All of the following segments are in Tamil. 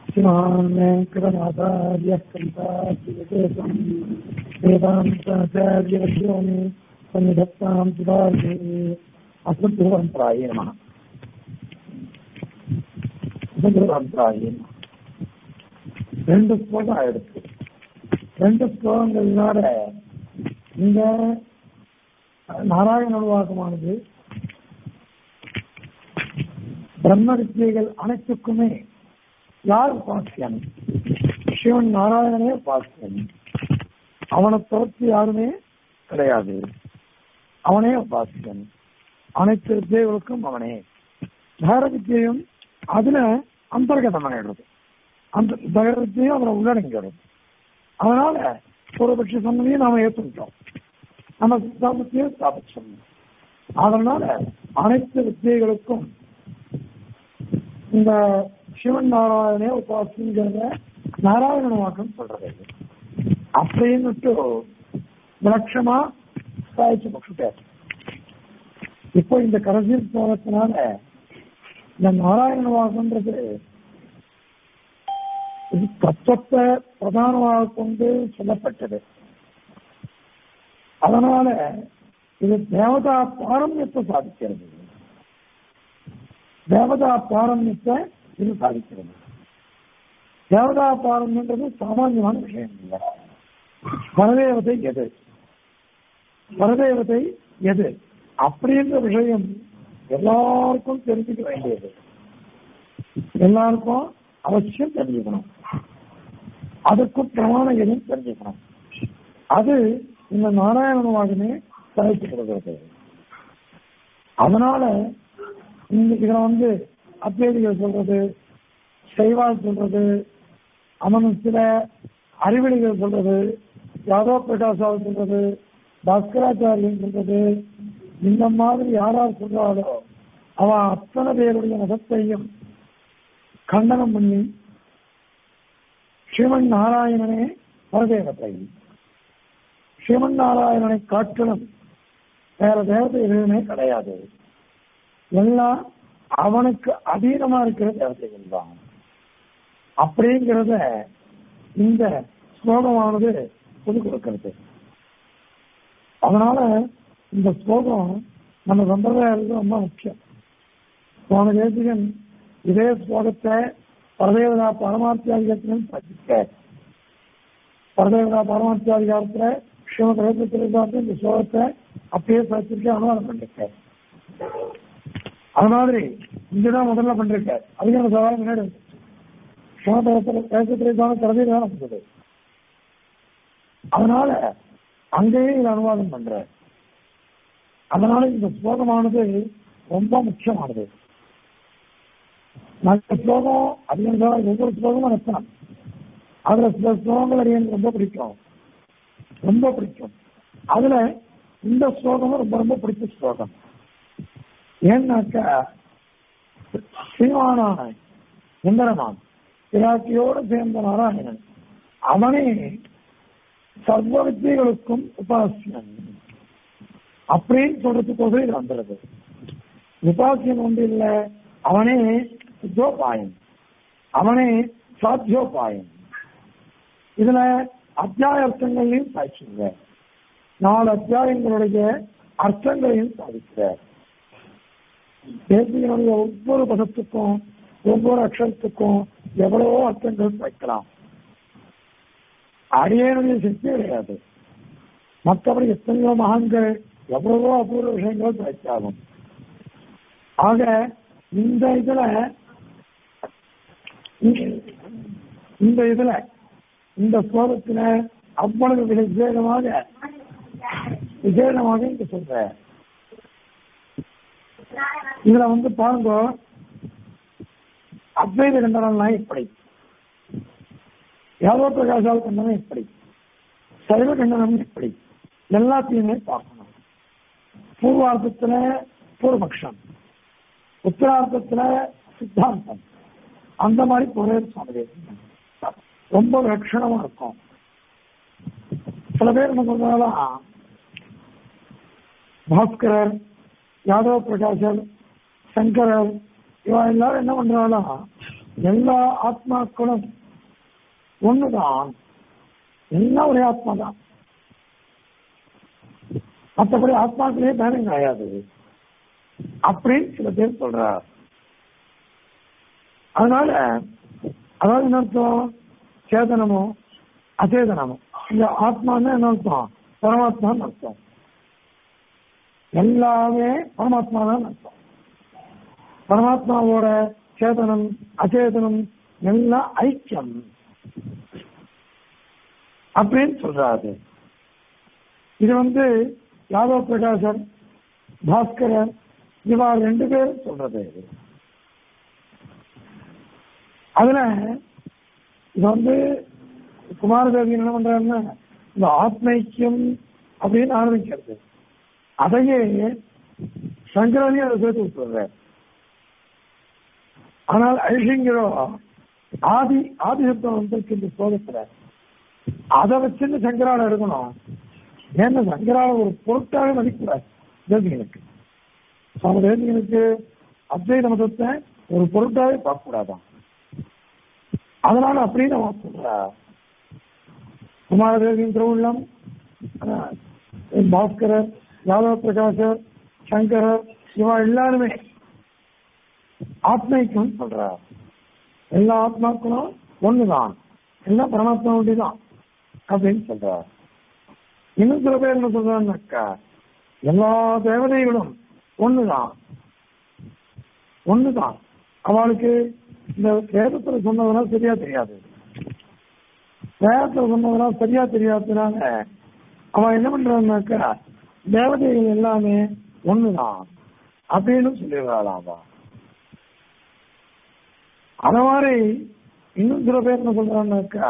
श्रीमान् वेङ्कटनाथार्यः कविताचिकेतम् वेदान्ताचार्यवर्यो मे सन्निधत्तां सुधार्ये अस्मद्गुरुपरम्पराये नमः अस्मद्गुरुपरम्पराये नमः ரெண்டு ஸ்லோகம் ஆயிடுச்சு ரெண்டு ஸ்லோகங்கள்னால இந்த நாராயண உருவாக்கமானது பிரம்ம வித்தியைகள் அனைத்துக்குமே யார் உபாசியன் சிவன் நாராயணனே உபாசியன் அவனை தவிர்த்து யாருமே கிடையாது அவனே உபாசியன் அனைத்து வித்தியைகளுக்கும் அவனே தகர வித்தியம் அதுல அந்தர்கதமாயிடுறது அந்த தகர வித்தியம் அவனை உள்ளடங்கிடும் அதனால பூர்வபட்ச சன்னதியை நாம ஏற்றுக்கிட்டோம் நம்ம சித்தாந்தத்தையும் ஸ்தாபிச்சோம் அதனால அனைத்து வித்தியைகளுக்கும் இந்த சிவன் நாராயணே உபாசிங்கிறத நாராயண வாக்கம் சொல்றது அப்படின்னுட்டு விலட்சமா சாய்ச்சி முக்கிட்டார் இப்போ இந்த கடைசி போனதுனால இந்த நாராயண வாக்கம்ன்றது இது தத்துவத்தை பிரதானமாக கொண்டு சொல்லப்பட்டது அதனால இது தேவதா பாரம்யத்தை சாதிக்கிறது தேவதா பாரம்யத்தை இது சாதிக்கிறது தேவதா பாரம்யன்றது சாமானியமான விஷயம் இல்லை பரதேவதை எது பரதேவதை எது அப்படின்ற விஷயம் எல்லாருக்கும் தெரிஞ்சுக்க வேண்டியது எல்லாருக்கும் அவசியம் தெரிஞ்சுக்கணும் அதுக்கு பிரமாணம் எதுவும் தெரிஞ்சுக்கணும் அது இந்த நாராயணவாகனே தலைச்சுக்கிறது அதனால இந்த இதுல வந்து அத்வேதிகள் சொல்றது சைவால் சொல்றது அவனு சில அறிவெளிகள் சொல்றது யாதவ பிரகாசால் சொல்றது பாஸ்கராச்சாரியன் சொல்றது இந்த மாதிரி யாரார் சொல்றாலோ அவன் அத்தனை பேருடைய மதத்தையும் கண்டனம் பண்ணி ஸ்ரீமன் நாராயணனே பரதேவத்தை ஸ்ரீமன் நாராயணனை காட்டிலும் வேற தேவதை எதுவுமே கிடையாது எல்லாம் அவனுக்கு அதீனமா இருக்கிற தேவதைகள் தான் அப்படிங்கிறத இந்த ஸ்லோகமானது சொல்லி கொடுக்கிறது அதனால இந்த ஸ்லோகம் நம்ம சம்பிரதாயத்துக்கு ரொம்ப முக்கியம் போன தேசிகன் இதே ஸ்லோகத்தை பரதேவதா பரமார்த்தியாதிகாரத்திலும் படிக்க பரதேவதா பரமார்த்தியாதிகாரத்துல ஸ்ரீமத் ரேத்திரிகாரத்தில் இந்த ஸ்லோகத்தை அப்படியே படிச்சிருக்க அனுமானம் பண்ணிருக்க அது மாதிரி இங்கதான் முதல்ல பண்ணிருக்க அதுக்கு அந்த சவால் முன்னாடி ஸ்ரீமத் பரதேவதான் வந்தது அதனால அங்கேயே இது அனுவாதம் பண்ற அதனால இந்த ஸ்லோகமானது ரொம்ப முக்கியமானது நல்ல ஸ்லோகம் அதிகம் ஒவ்வொரு ஸ்லோகமும் ரத்தனம் அதுல சில ஸ்லோகங்கள் எனக்கு ரொம்ப பிடிக்கும் ரொம்ப பிடிக்கும் அதுல இந்த ஸ்லோகமும் ரொம்ப ரொம்ப பிடிச்ச ஸ்லோகம் ஏன்னாக்கா ஸ்ரீமானான சுந்தரமான் பிராட்டியோடு சேர்ந்த நாராயணன் அவனே சர்வ வித்தியர்களுக்கும் உபாசியன் அப்படின்னு சொல்றதுக்கோசம் இது வந்துடுது உபாசியன் ஒன்று இல்லை அவனே சித்தோபாயம் அவனே சாத்தியோபாயம் இதுல அத்தியாய அர்த்தங்களையும் சாய்ச்சுங்க நாலு அத்தியாயங்களுடைய அர்த்தங்களையும் சாதிக்கிறார் தேசியனுடைய ஒவ்வொரு பதத்துக்கும் ஒவ்வொரு அக்ஷரத்துக்கும் எவ்வளவோ அர்த்தங்கள் வைக்கலாம் அடியனுடைய சக்தி கிடையாது மற்றபடி எத்தனையோ மகான்கள் எவ்வளவோ அபூர்வ விஷயங்கள் வைத்தாலும் ஆக இந்த இதுல இந்த இதுல இந்த ஸ்லோகத்துல அவ்வளவு விசேடமாக விசேடமாக இங்க சொல்ற இதுல வந்து பாருங்க அத்வைத கண்டனம் எப்படி யாதவ பிரகாசால் கண்டனம் எப்படி சைவ கண்டனம் எப்படி எல்லாத்தையுமே பார்க்கணும் பூர்வார்த்தத்துல பூர்வபக்ஷம் உத்தரார்த்தத்துல சித்தாந்தம் அந்த மாதிரி ஒரே சுவாமி ரொம்ப லட்சணமா இருக்கும் சில பேர் என்ன சொல்றாலும் பாஸ்கரர் யாதவ பிரகாசர் சங்கரர் இவன் எல்லாரும் என்ன பண்றாலும் எல்லா ஆத்மாக்களும் ஒண்ணுதான் எல்லாம் ஒரே ஆத்மா தான் மற்றபடி ஆத்மாக்களே பேரம் கிடையாது அப்படின்னு சில பேர் சொல்றார் அதனால அதாவது என்ன அர்த்தம் சேதனமோ அச்சேதனமோ இந்த ஆத்மான்னு என்ன அர்த்தம் பரமாத்மான்னு அர்த்தம் எல்லாமே பரமாத்மா தான் அர்த்தம் பரமாத்மாவோட சேதனம் அச்சேதனம் எல்லாம் ஐக்கியம் அப்படின்னு சொல்றாரு இது வந்து யாதவ் பிரகாசர் பாஸ்கரர் இவா ரெண்டு பேரும் சொல்றது இது அதுல இது வந்து குமாரதேவி என்ன பண்றாருன்னா இந்த ஆத்மைக்கியம் அப்படின்னு ஆரம்பிக்கிறது அதையே சங்கரனையும் அதை சேர்த்து விட்டுறார் ஆனால் ஐஷிங்கரோ ஆதி ஆதிசப்தம் வந்திருக்கு இந்த ஸ்லோகத்துல அதை வச்சுன்னு சங்கரால எடுக்கணும் ஏன்னா சங்கரால ஒரு பொருட்டாவே மதிக்கூடாது தேசிகனுக்கு சுவாமி தேசிகனுக்கு அத்வைத மதத்தை ஒரு பொருட்டாவே பார்க்கக்கூடாதான் அதனால அப்படின்னு அவன் சொல்றா குமாரதேவியின் திருவுள்ளம் பாஸ்கரர் யாதவ பிரகாசர் சங்கரர் இவா எல்லாருமே ஆத்மைக்கும் சொல்றா எல்லா ஆத்மாக்களும் ஒண்ணுதான் எல்லாம் பரமாத்மா ஒண்டிதான் அப்படின்னு சொல்றார் இன்னும் சில பேர் என்ன சொல்றாங்கக்கா எல்லா தேவதைகளும் ஒண்ணுதான் ஒண்ணுதான் அவளுக்கு இந்த வேதத்துல சொன்னதெல்லாம் சரியா தெரியாது வேதத்துல சொன்னதெல்லாம் சரியா தெரியாததுனால அவன் என்ன பண்றான்னாக்கா தேவதைகள் எல்லாமே ஒண்ணுதான் அப்படின்னு சொல்லிடுறாளாம் அத மாதிரி இன்னும் சில பேர் என்ன சொல்றான்னாக்கா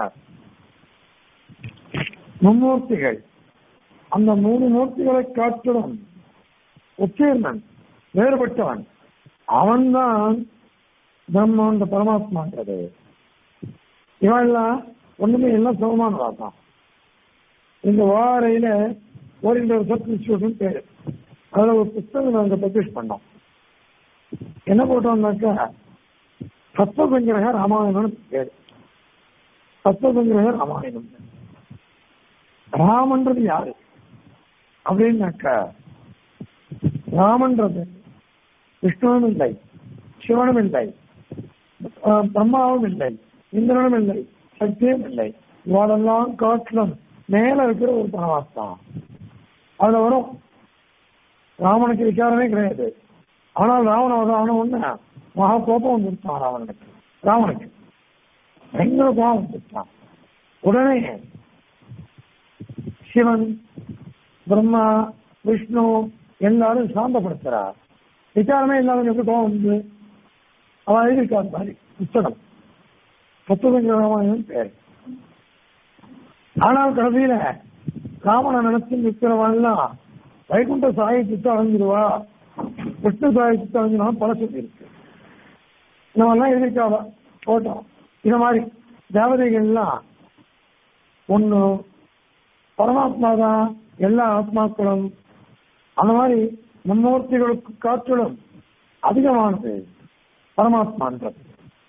மும்மூர்த்திகள் அந்த மூணு மூர்த்திகளை காட்டிலும் உச்சீர்ணன் வேறுபட்டவன் அவன்தான் பிரம்மன் இந்த பரமாத்மான்றது இவெல்லாம் ஒண்ணுமே எல்லாம் சுகமானதா தான் இந்த வாரையில ஓரிண்ட ரிசர்ச் இன்ஸ்டியூட்னு பேரு அதுல ஒரு புத்தகம் நாங்க பப்ளிஷ் பண்ணோம் என்ன போட்டோம்னாக்கா சத்வசங்கிரக ராமாயணம்னு பேரு சத்வசங்கிரக ராமாயணம் ராமன்றது யாரு அப்படின்னாக்கா ராமன்றது விஷ்ணுவும் இல்லை சிவனும் இல்லை பிரம்மாவும் இல்லை இந்திரனும் இல்லை சக்தியும் இல்லை இவாளெல்லாம் காட்டிலும் மேல இருக்கிற ஒரு பரமாத்மா அதுல வரும் ராமனுக்கு விசாரமே கிடையாது ஆனால் ராவண அவதாரம் ஒண்ணு மகா கோபம் வந்துருச்சான் ராவணனுக்கு ராவனுக்கு பயங்கர கோபம் வந்துருச்சான் உடனே சிவன் பிரம்மா விஷ்ணு எல்லாரும் சாந்தப்படுத்துறார் விசாரமே இல்லாத எப்படி கோபம் வந்து அவன் எழுதியிருக்கார் மாதிரி புத்தகம் புத்தகங்கிற ராமாயணம் பேர் ஆனால் கடைசியில ராமனை நினைச்சு நிற்கிறவன்லாம் வைகுண்ட சாயை சித்த அடைஞ்சிருவா விஷ்ணு சாயை சித்த அடைஞ்சிருவா பல சொல்லி இருக்கு நம்ம எல்லாம் எழுதியிருக்காவ போட்டோம் இந்த மாதிரி தேவதைகள்லாம் ஒண்ணு பரமாத்மா தான் எல்லா ஆத்மாக்களும் அந்த மாதிரி மும்மூர்த்திகளுக்கு காற்றிலும் அதிகமானது பரமாத்மான்றது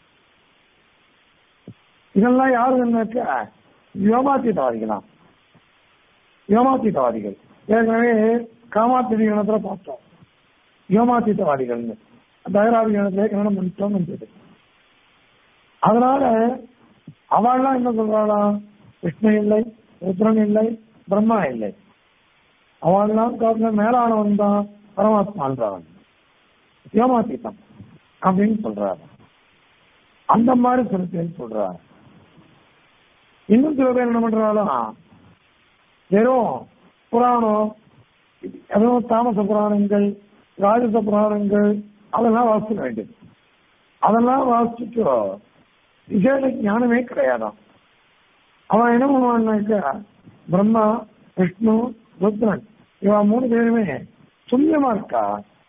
இதெல்லாம் யாருன்னாக்க யோமாத்தீதவாதிகளாம் யோமாத்தீதவாதிகள் ஏற்கனவே காமாத்திரி கணத்துல பார்த்தோம் யோமாத்தீதவாதிகள்னு தகராதி கணத்துல கணனம் பண்ணிட்டோம் இருந்தது அதனால அவள்லாம் என்ன சொல்றாளா விஷ்ணு இல்லை ருத்ரன் இல்லை பிரம்மா இல்லை அவள்லாம் காட்டின மேலானவன் தான் பரமாத்மான்றவன் யோமாத்தீதம் அப்படின்னு சொல்றாரு அந்த மாதிரி சில பேர் சொல்றாரு இன்னும் சில பேர் என்ன பண்றாலும் வெறும் புராணம் எதுவும் தாமச புராணங்கள் ராஜச புராணங்கள் அதெல்லாம் வாசிக்க வேண்டியது அதெல்லாம் வாசிச்சுட்டு விசேஷ ஞானமே கிடையாதான் அவன் என்ன பண்ணுவான்னாக்கா பிரம்மா விஷ்ணு ருத்ரன் இவன் மூணு பேருமே துல்லியமா இருக்கா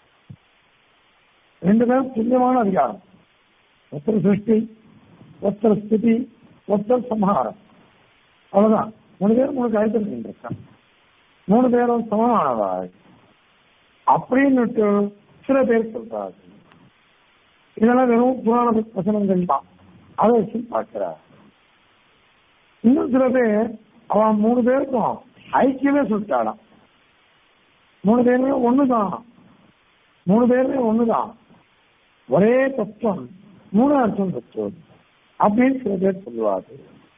ரெண்டு பேரும் துல்லியமான அதிகாரம் ஒருத்தர் சிருஷ்டி ஒருத்தர் ஸ்திதி ஒருத்தர் சம்ஹாரம் அவ்வளவுதான் மூணு பேரும் மூணு காரியத்தில் இருக்கான் மூணு பேரும் சமமானவாள் அப்படின்னுட்டு சில பேர் சொல்றாரு இதெல்லாம் வெறும் புராண வசனங்கள் தான் அதை வச்சு பார்க்கிறா இன்னும் சில பேர் அவன் மூணு பேருக்கும் ஐக்கியமே சொல்லிட்டாளாம் மூணு பேருமே ஒண்ணுதான் மூணு பேருமே ஒண்ணுதான் ஒரே தத்துவம் மூணு அர்த்தம் தத்துவம் அப்படின்னு சில பேர் சொல்லுவாரு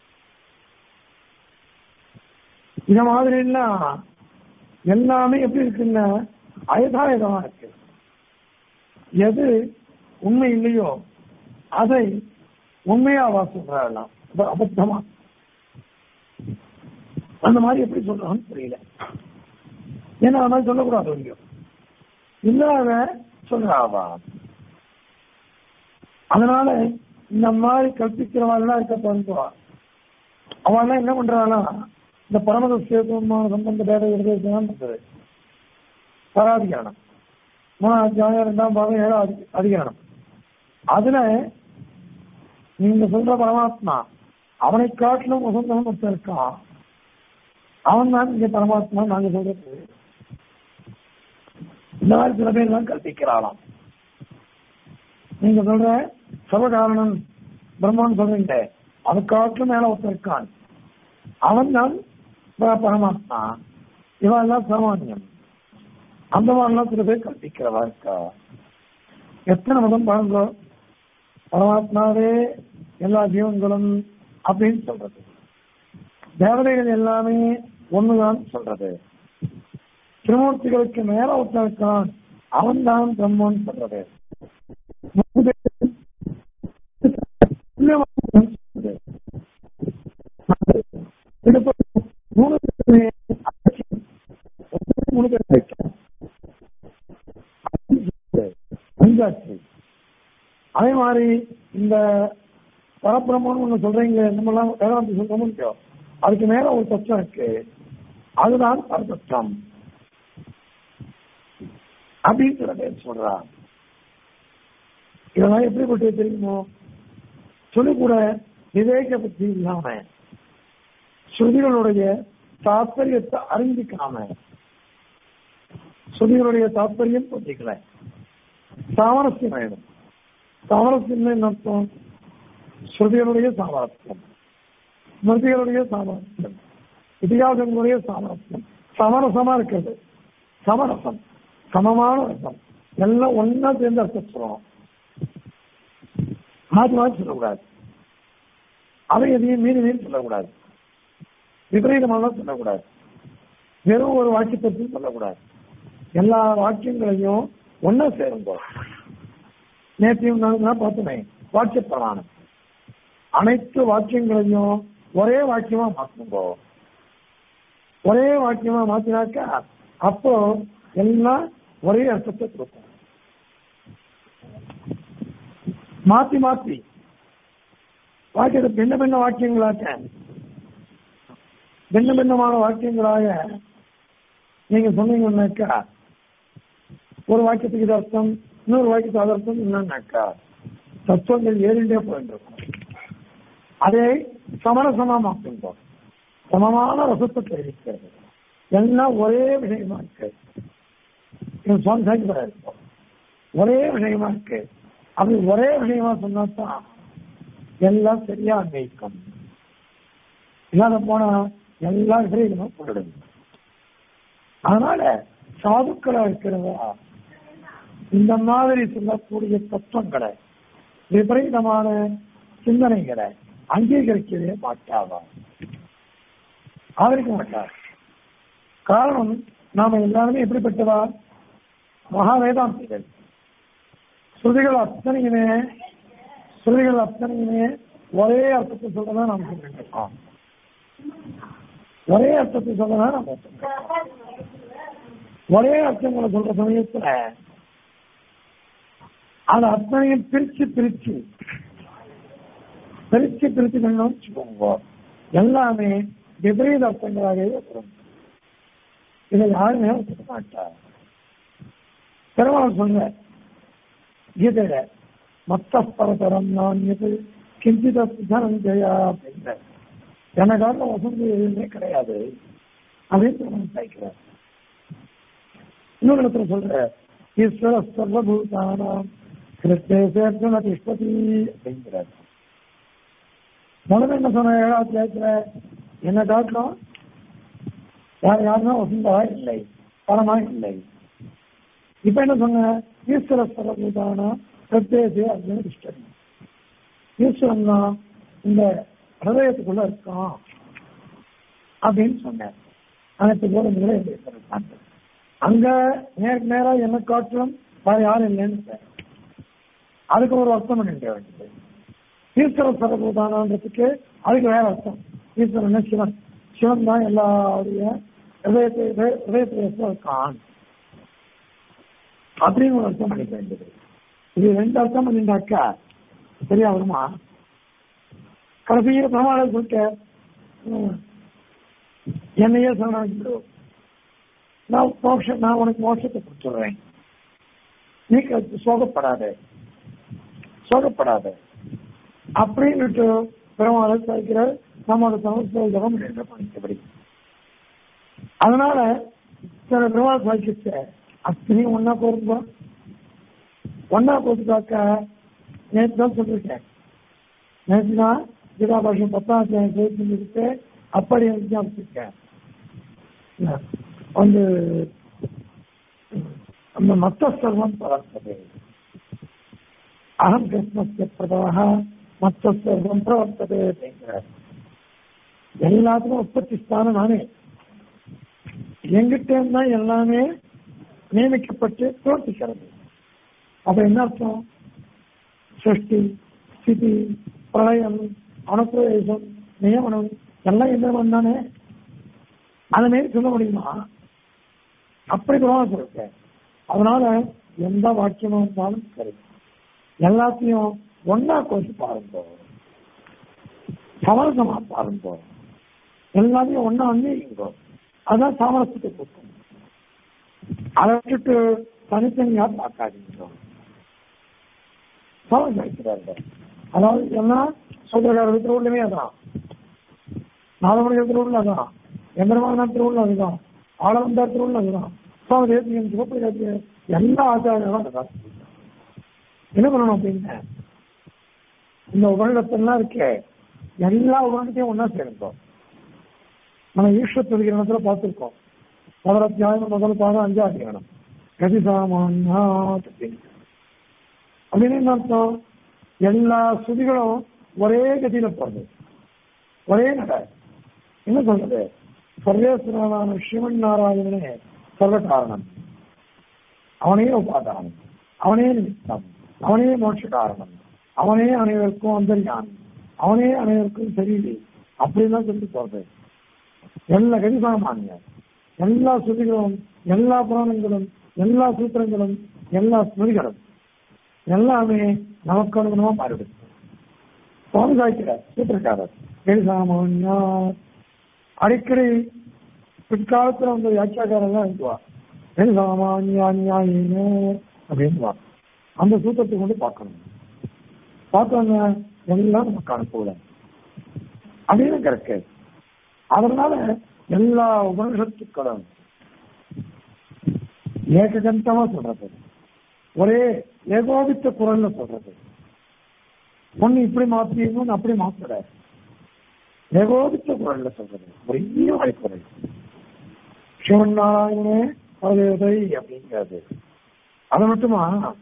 இந்த மாதிரி எல்லாம் எல்லாமே எப்படி இருக்குன்னா அயதாயுதமா இருக்கு எது உண்மை இல்லையோ அதை உண்மையாவா சொல்றாங்களாம் அது அபத்தமா அந்த மாதிரி எப்படி சொல்றான்னு தெரியல ஏன்னா அது மாதிரி சொல்லக்கூடாது இல்லையோ இல்லாத சொல்றாவா அதனால இந்த மாதிரி கற்பிக்கிறவாள்லாம் இருக்க தோன்றுவா அவெல்லாம் என்ன பண்றானா இந்த பரமத சேதமான சம்பந்த பேத எழுதுதான் பண்றது பராதிகரணம் மூணாம் அத்தியாயம் ரெண்டாம் பாகம் ஏழாம் அதிகரணம் அதுல நீங்க சொல்ற பரமாத்மா அவனை காட்டிலும் உசந்தவன் ஒருத்தன் இருக்கான் அவன் தான் இங்க பரமாத்மா நாங்க சொல்றது இந்த மாதிரி சில பேர் தான் கற்பிக்கிறாளாம் நீங்க சொல்ற சர்வகாரணம் பிரம்மன் சொல்றீங்க அது காட்டிலும் மேல ஒருத்தன் இருக்கான் அவன் தான் பரமாத்மா இவெல்லாம் சாமானியம் அந்த மாதிரிலாம் சில பேர் கற்பிக்கிறவா இருக்கா எத்தனை மதம் பாருங்க பரமாத்மாவே எல்லா ஜீவன்களும் அப்படின்னு சொல்றது தேவதைகள் எல்லாமே ஒண்ணுதான் சொல்றது திருமூர்த்திகளுக்கு மேல ஒருத்தன் இருக்கான் அவன் தான் பிரம்மன் சொல்றது மூணு மூணு பேர் அஞ்சாச்சு அதே மாதிரி இந்த பரபிரம்மன் ஒண்ணு சொல்றீங்க நம்மளாம் வேதாந்தி சொல்றோம் இல்லையோ அதுக்கு மேல ஒரு தத்துவம் இருக்கு அதுதான் பரதத்துவம் அப்படின்னு சில பேர் சொல்றா இதெல்லாம் எப்படி கொண்டு தெரியுமோ சொல்லி கூட விவேக புத்தி இல்லாம ஸ்ருதிகளுடைய தாற்பயத்தை அறிஞ்சிக்காம ஸ்ருதிகளுடைய தாற்பயம் புரிஞ்சிக்கல சாமரஸ்யம் ஆயிடும் சாமரஸ்யம் என்ன அர்த்தம் ஸ்ருதிகளுடைய சாமரஸ்யம் ஸ்மிருதிகளுடைய சாமரஸ்யம் இதிகாசங்களுடைய சாமரஸ்யம் சமரசமா இருக்கிறது சமரசம் சமமான ரசம் எல்லாம் ஒன்னா சேர்ந்து அர்த்தம் சொல்லணும் மாற்றி மாற்றி சொல்லக்கூடாது அதை எதையும் மீறி மீறி சொல்லக்கூடாது விபரீதமாக சொல்லக்கூடாது வெறும் ஒரு வாக்கியத்தை சொல்லக்கூடாது எல்லா வாக்கியங்களையும் ஒன்னா சேருங்கோ நேற்றையும் நான் பார்த்தோமே வாக்கிய பிரமாணம் அனைத்து வாக்கியங்களையும் ஒரே வாக்கியமா மாற்றுங்கோ ஒரே வாக்கியமா மாத்தினாக்கா அப்போ எல்லாம் ஒரே அர்த்தத்தை கொடுக்கும் மாத்தி மாத்தி வாக்கியத்தை பின்ன பின்ன வாக்கியங்களாக்க பின்ன பின்னமான வாக்கியங்களாக நீங்க சொன்னீங்கன்னாக்கா ஒரு வாக்கியத்துக்கு இது அர்த்தம் இன்னொரு வாக்கியத்துக்கு அது அர்த்தம் என்னன்னாக்கா தத்துவங்கள் ஏறிண்டே போயிட்டு அதே சமரசமா மாற்றுவோம் சமமான ரசத்தை தெரிவிக்கிறது எல்லாம் ஒரே விஷயமா இருக்கு சுவாமி சாய்க்கு இருப்போம் ஒரே விஷயமா இருக்கு அப்படி ஒரே விஷயமா சொன்னாதான் எல்லாம் சரியா அன்வைக்கும் இல்லாத போனா எல்லா விஷயங்களும் போயிடும் அதனால சாதுக்களா இருக்கிறவா இந்த மாதிரி சொல்லக்கூடிய தத்துவங்களை விபரீதமான சிந்தனைகளை அங்கீகரிக்கவே மாட்டாவா ஆதரிக்க மாட்டார் காரணம் நாம எல்லாருமே எப்படிப்பட்டவா மகா வேதாந்திகள் ஸ்ருதிகள் அத்தனையுமே ஸ்ருதிகள் அத்தனையுமே ஒரே அர்த்தத்தை சொல்லதான் நாம் சொல்லிருக்கோம் ஒரே அர்த்தத்தை சொல்லதான் நாம் சொல்லிருக்கோம் ஒரே அர்த்தங்களை சொல்ற சமயத்துல அது அத்தனையும் பிரிச்சு பிரிச்சு பிரிச்சு பிரிச்சு பண்ணணும் வச்சுக்கோங்க எல்லாமே விபரீத அர்த்தங்களாகவே வரும் இதை யாருமே ஒத்துக்க மாட்டார் பெருமாள் சொல்ற கீதையில மத்த பரதரம் நான் எது கிஞ்சித தனஞ்சயா அப்படின்ற எனக்காக வசந்தி எதுவுமே கிடையாது அப்படின்னு பெருமாள் சாய்க்கிறார் இன்னொரு இடத்துல சொல்ற ஈஸ்வர சர்வபூதானாம் கிருஷ்ணே சேர்த்தன திஷ்பதி அப்படிங்கிறார் முதல்ல என்ன சொன்ன ஏழாவது கேட்கிற என்ன காட்டணும் யார் யாருன்னா வசந்தா இல்லை பணமா இல்லை இப்ப என்ன சொன்ன ஈஸ்வர சர்வபூதான பிரத்யேக அப்படின்னு இஷ்டம் ஈஸ்வரன் தான் இந்த ஹதயத்துக்குள்ள இருக்கான் அப்படின்னு சொன்னேன் அனைத்து போதங்களை அங்க நேருக்கு நேரா என்ன காட்டிலும் வேற யாரும் இல்லைன்னு சொன்னேன். அதுக்கு ஒரு அர்த்தம் பண்ணிக்க வேண்டியது ஈஸ்வர சர்வபூதானன்றதுக்கு அதுக்கு வேற அர்த்தம் ஈஸ்வரன் சிவன் சிவன் தான் எல்லாருடைய ஹதயத்தை ஹதயத்தில் இருக்கான் அப்படின்னு ஒரு அர்த்தம் பண்ணிக்க வேண்டியது இது ரெண்டு அர்த்தம் பண்ணிட்டாக்கா சரியா வருமா கடைசியில் பிரமாணம் சொல்லிட்ட ம், என்னையே சரணாகிடு நான் மோட்சம் நான் உனக்கு மோட்சத்தை கொடுத்துடுறேன் நீ க- சோகப்படாத சோகப்படாத அப்படின்னுட்டு பெருமாளை சாய்க்கிற நம்மளோட சமஸ்த ஜபம் பண்ணிக்கப்படி அதனால சில பெருமாள் சாய்க்கிச்ச அத்தனையும் ஒன்னா போயிருந்தோம் ஒன்னா போட்டுக்காக்க நேற்று தான் சொல்லிருக்கேன் நேற்று தான் கீதாபாஷம் பத்தாம் அத்தியாயம் சேர்த்து முடித்து அப்படி ஞாபகிச்சிருக்கேன் வந்து அந்த மத்த சர்வம் பிரவர்த்தது அகம் கிருஷ்ணஸ்ய பிரதவக மத்த சர்வம் பிரவர்த்தது அப்படிங்கிறார் எல்லாத்துக்கும் உற்பத்தி ஸ்தானம் நானே எங்கிட்ட இருந்தா எல்லாமே நியமிக்கப்பட்டு பிரவர்த்திக்கிறது அப்ப என்ன அர்த்தம் சிருஷ்டி ஸ்திதி பிரளயம் அனுப்பிரவேசம் நியமனம் எல்லாம் எந்திரமன் தானே அது மாரி சொல்ல முடியுமா அப்படி பிரமாணம் சொல்லிருக்கேன் அதனால எந்த வாக்கியமா இருந்தாலும் சரி எல்லாத்தையும் ஒன்னா கோச்சு பாருங்க சமரசமா பாருங்க எல்லாத்தையும் ஒன்னா அங்கீகரிங்க அதான் சாமரசத்தை கூட்டம் அதை விட்டுட்டு தனித்தனியா பார்க்காதீங்க சமரசிக்கிறார்கள் அதாவது எல்லாம் சூத்திரக்கார திருவுள்ளமே அதான் நாலமணி திருவுள்ள அதான் எந்திரமான திருவுள்ள அதுதான் ஆளவந்தார் திருவுள்ள அதுதான் சுவாமி தேசியம் சிவப்பு தேசியம் எல்லா ஆச்சாரியர்களும் அதுதான் என்ன பண்ணணும் அப்படின்னு இந்த உபநிடத்தெல்லாம் இருக்கே எல்லா உபநிடத்தையும் ஒன்னா சேர்ந்தோம் நம்ம ஈஸ்வர கிரணத்துல பார்த்திருக்கோம் முதல் அத்தியாயம் முதல் பாதம் அஞ்சாவது கிரணம் கதி சாமான்யாத் அப்படின்னு அப்படின்னு என்ன அர்த்தம் எல்லா ஸ்ருதிகளும் ஒரே கதியில போறது ஒரே நட என்ன சொல்றது சர்வேஸ்வரனான சிவன் நாராயணனே சர்வ காரணம் அவனே உபாதானம் அவனே நிமித்தம் அவனே மோட்ச காரணம் அவனே அனைவருக்கும் அந்தர்யான் அவனே அனைவருக்கும் சரீரி அப்படின்னு தான் சொல்லி போறது எல்லா கதிசாமானிய எல்லா ஸ்ருதிகளும் எல்லா புராணங்களும் எல்லா சூத்திரங்களும் எல்லா ஸ்மிருதிகளும் எல்லாமே நமக்கு அனுகுணமா மாறிடுது சுவாமி சாய்க்கிறார் சூத்திரக்காரர் கதிசாமானியா அடிக்கடி பிற்காலத்துல வந்து வியாக்கியாக்காரர் தான் இருக்குவா கதிசாமானியா நியாயினே அப்படின்வா அந்த சூத்திரத்தை கொண்டு பார்க்கணும் பார்த்தவங்க எல்லாம் நமக்கு அனுப்பல அப்படின்னு கிடக்கு அதனால எல்லா உபனிஷத்துக்களும் ஏககந்தமா சொல்றது ஒரே ஏகோபித்த குரல்ல சொல்றது ஒண்ணு இப்படி மாத்தி இன்னொன்னு அப்படி மாத்தல ஏகோபித்த குரல்ல சொல்றது ஒரே வாய் குரல் சிவன் நாராயணே பரதேவதை அப்படிங்கிறது அது மட்டுமா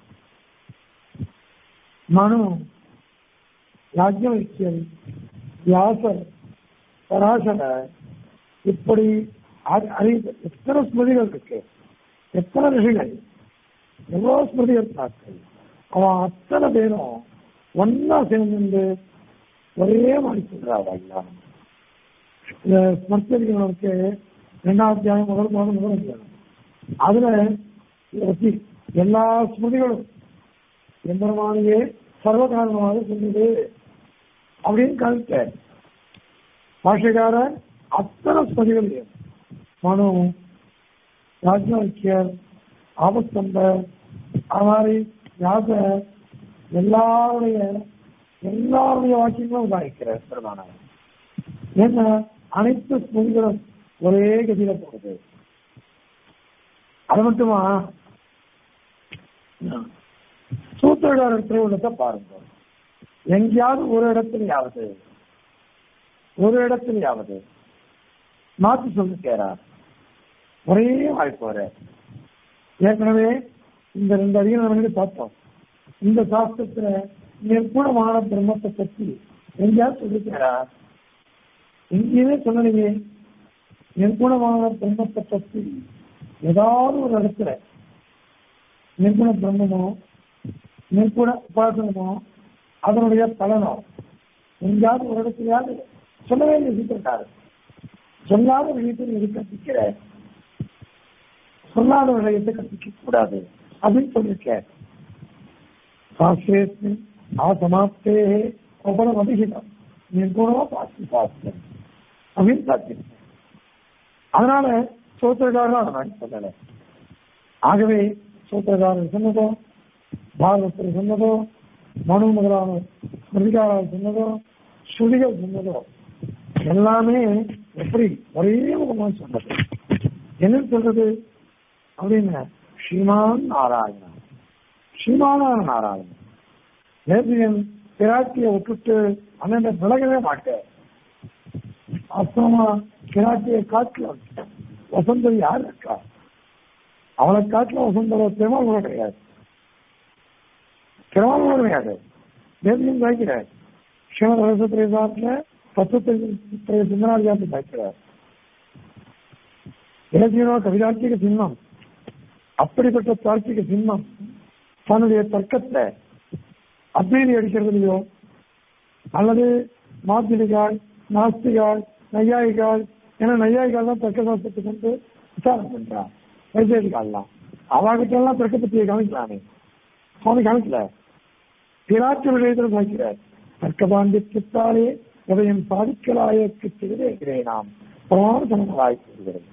மனு யாஜ்யவல்யன் வியாசர் பராசரர் இப்படி அ- அறிவு எத்தனை ஸ்மிருதிகள் இருக்கு எத்தனை ரிஷிகள் எவ்வளவு ஸ்மிருதிகள் தாக்கள் அவன் அத்தனை பேரும் ஒன்னா சேர்ந்து ஒரே மாதிரி சொல்றாங்க எல்லாம் இந்த ஸ்மர்த்தரிகளுக்கு ரெண்டாம் அத்தியாயம் முதல் முதல் முதல் அத்தியாயம் அதுல இதை பத்தி எல்லா ஸ்மிருதிகளும் எம்பெருமானையே சர்வகாரணமாக சொன்னது அப்படின்னு காமிக்க பாஷகாரர் அத்தனை ஸ்மதிகளையும் மனு ராஜ்யர் ஆபஸ்தம்பர் அது மாதிரி யாச எல்லாருடைய எல்லாருடைய வாக்கியங்களும் உதாரிக்கிறார் பெருமானார் ஏன்னா அனைத்து ஸ்மதிகளும் ஒரே கதியில போகுது அது மட்டுமா சூத்திரக்காரர் திருவுள்ளத்தை பாருங்க எங்கேயாவது ஒரு இடத்துலயாவது ஒரு இடத்துலயாவது மாத்தி சொல்லிக்கிறார் ஒரே வாய்ப்பு வர ஏற்கனவே இந்த ரெண்டு அதிகாரம் பார்த்தோம் இந்த சாஸ்திரத்துல நிர்குணமான பிரம்மத்தை பற்றி எங்கேயாவது சொல்லிக்கிறாரா எங்கேயுமே சொல்லலையே நிர்குணமான பிரம்மத்தை பற்றி ஏதாவது ஒரு இடத்துல நிர்குண பிரம்மமோ நிர்குண உபாசனமோ அதனுடைய பலனோ எங்கேயாவது ஒரு இடத்துலயாவது சொல்லவே நிறுத்திட்டாரு சொல்லாத விஷயத்தில் எது கற்பிக்கிற சொல்லாத விஷயத்தை கற்பிக்க கூடாது அப்படின்னு சொல்லியிருக்க சாஸ்திரேஸ்மின் ஆசமாப்தே உபலம் அதிகம் நிர்குணமா பாசி சாஸ்திரம் அப்படின்னு காத்திருக்கேன் அதனால சோத்திரக்காரர் அதை நான் சொல்லலை ஆகவே சூத்திரக்காரர் சொன்னதோ பாரதத்தில் சொன்னதோ மனு முதலான ஸ்மிருதிகாரர் சொன்னதோ ஸ்ருதிகள் சொன்னதோ எல்லாமே எப்படி ஒரே முகமாக சொன்னது என்ன சொல்றது அப்படின்னு ஸ்ரீமான் நாராயணா ஸ்ரீமானான நாராயணன் நேசியன் பிராட்டியை விட்டுட்டு அண்ணன் விலகவே மாட்டேன் அப்புறமா பிராட்டியை காட்டுல வசந்தம் யார் இருக்கா அவளை காட்டுல வசந்தம் பெருமாள் கிடையாது பெருமாள் கிடையாது நேசியம் தாய்க்கிறார் ஸ்ரீமத் ரகசிய சாட்டில் தத்துவத்தை சிந்தனாளியாட்டு தாய்க்கிறார் இலக்கியனோ கவிதார்த்திக சின்னம் அப்படிப்பட்ட தார்த்திக சின்னம் தன்னுடைய தர்க்கத்தை அத்வைதி அடிக்கிறதுலையோ அல்லது மாத்திரிகால் நாஸ்திகால் நையாயிகால் ஏன்னா நையாயிகால் தான் தர்க்க சாஸ்திரத்தை கொண்டு விசாரணை பண்றான் வைத்தியகால்லாம் அவகிட்ட எல்லாம் தர்க்க பத்தியை கவனிக்கலாமே சுவாமி கவனிக்கல பிராட்சி விடயத்தில் பார்க்கிறார் தர்க்க பாண்டித்யத்தாலே எதையும் சாதிக்கலாயக்கு செய்தே நாம் பிரமாண சமமாய் கூறுகிறது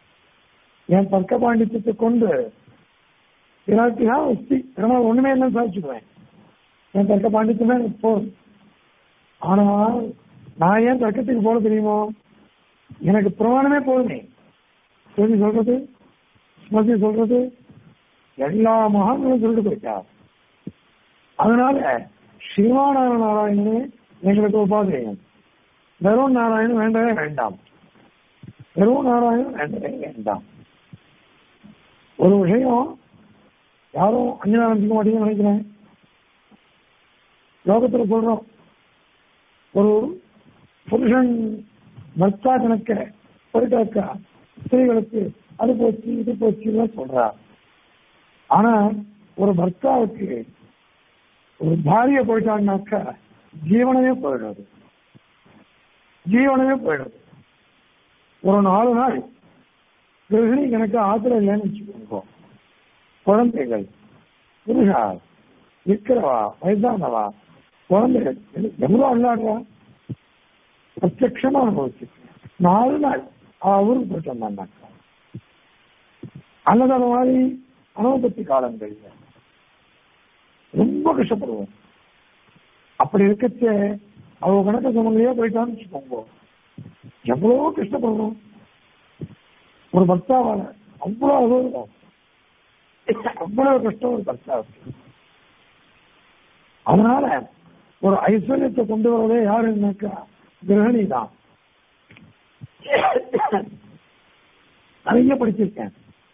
என் தர்க்க பாண்டித்யத்தை கொண்டு பிராட்டியா உஸ்தி பெருமாள் ஒண்ணுமே இல்லை சாதிச்சுக்குவேன் என் தர்க்க பாண்டித்யமே எனக்கு போதும் ஆனால் நான் ஏன் தர்க்கத்துக்கு போல தெரியுமோ எனக்கு பிரமாணமே போதுமே சொல்லி சொல்றது ஸ்மதி சொல்றது எல்லா மகான்களும் சொல்லிட்டு போயிட்டா அதனால ஸ்ரீமானார நாராயணனே எங்களுக்கு உபாதேயம் வெறும் நாராயணன் வேண்டவே வேண்டாம் வெறும் நாராயணன் வேண்டவே வேண்டாம் ஒரு விஷயம் யாரும் அஞ்சனா நினைக்க மாட்டீங்கன்னு நினைக்கிறேன் லோகத்துல சொல்றோம் ஒரு புருஷன் பர்த்தா கணக்க பொருட்டாக்கா ஸ்திரீகளுக்கு அது போச்சு இது போச்சு சொல்றா ஆனா ஒரு பர்த்தாவுக்கு ஒரு பாரிய போயிட்டான்னாக்கா ஜீவனமே போயிடுறது ஜீவனமே போயிடுறது ஒரு நாலு நாள் கிரகிணி கணக்கு ஆத்திரம் இல்லைன்னு வச்சுக்கோங்க குழந்தைகள் புருஷா இருக்கிறவா வயதானவா குழந்தைகள் எவ்வளவு அல்லாடுறா பிரத்யமா அனுபவிச்சு நாலு நாள் ஊருக்கு போயிட்டு வந்தான்னாக்கா அல்லது அந்த மாதிரி அனுபவத்தி காலங்கள்ல ரொம்ப கஷ்டப்படுவோம் அப்படி இருக்கச்ச அவங்க கணக்க சமங்களையே போயிட்டான்னு வச்சுக்கோங்க எவ்வளவு கஷ்டப்படுறோம் ஒரு பர்த்தாவால அவ்வளவு அனுபவம் அவ்வளவு கஷ்டம் ஒரு பர்த்தாவுக்கு அதனால ஒரு ஐஸ்வர்யத்தை கொண்டு வரதே யாருன்னாக்கா கிரகணி தான் நிறைய படிச்சிருக்கேன்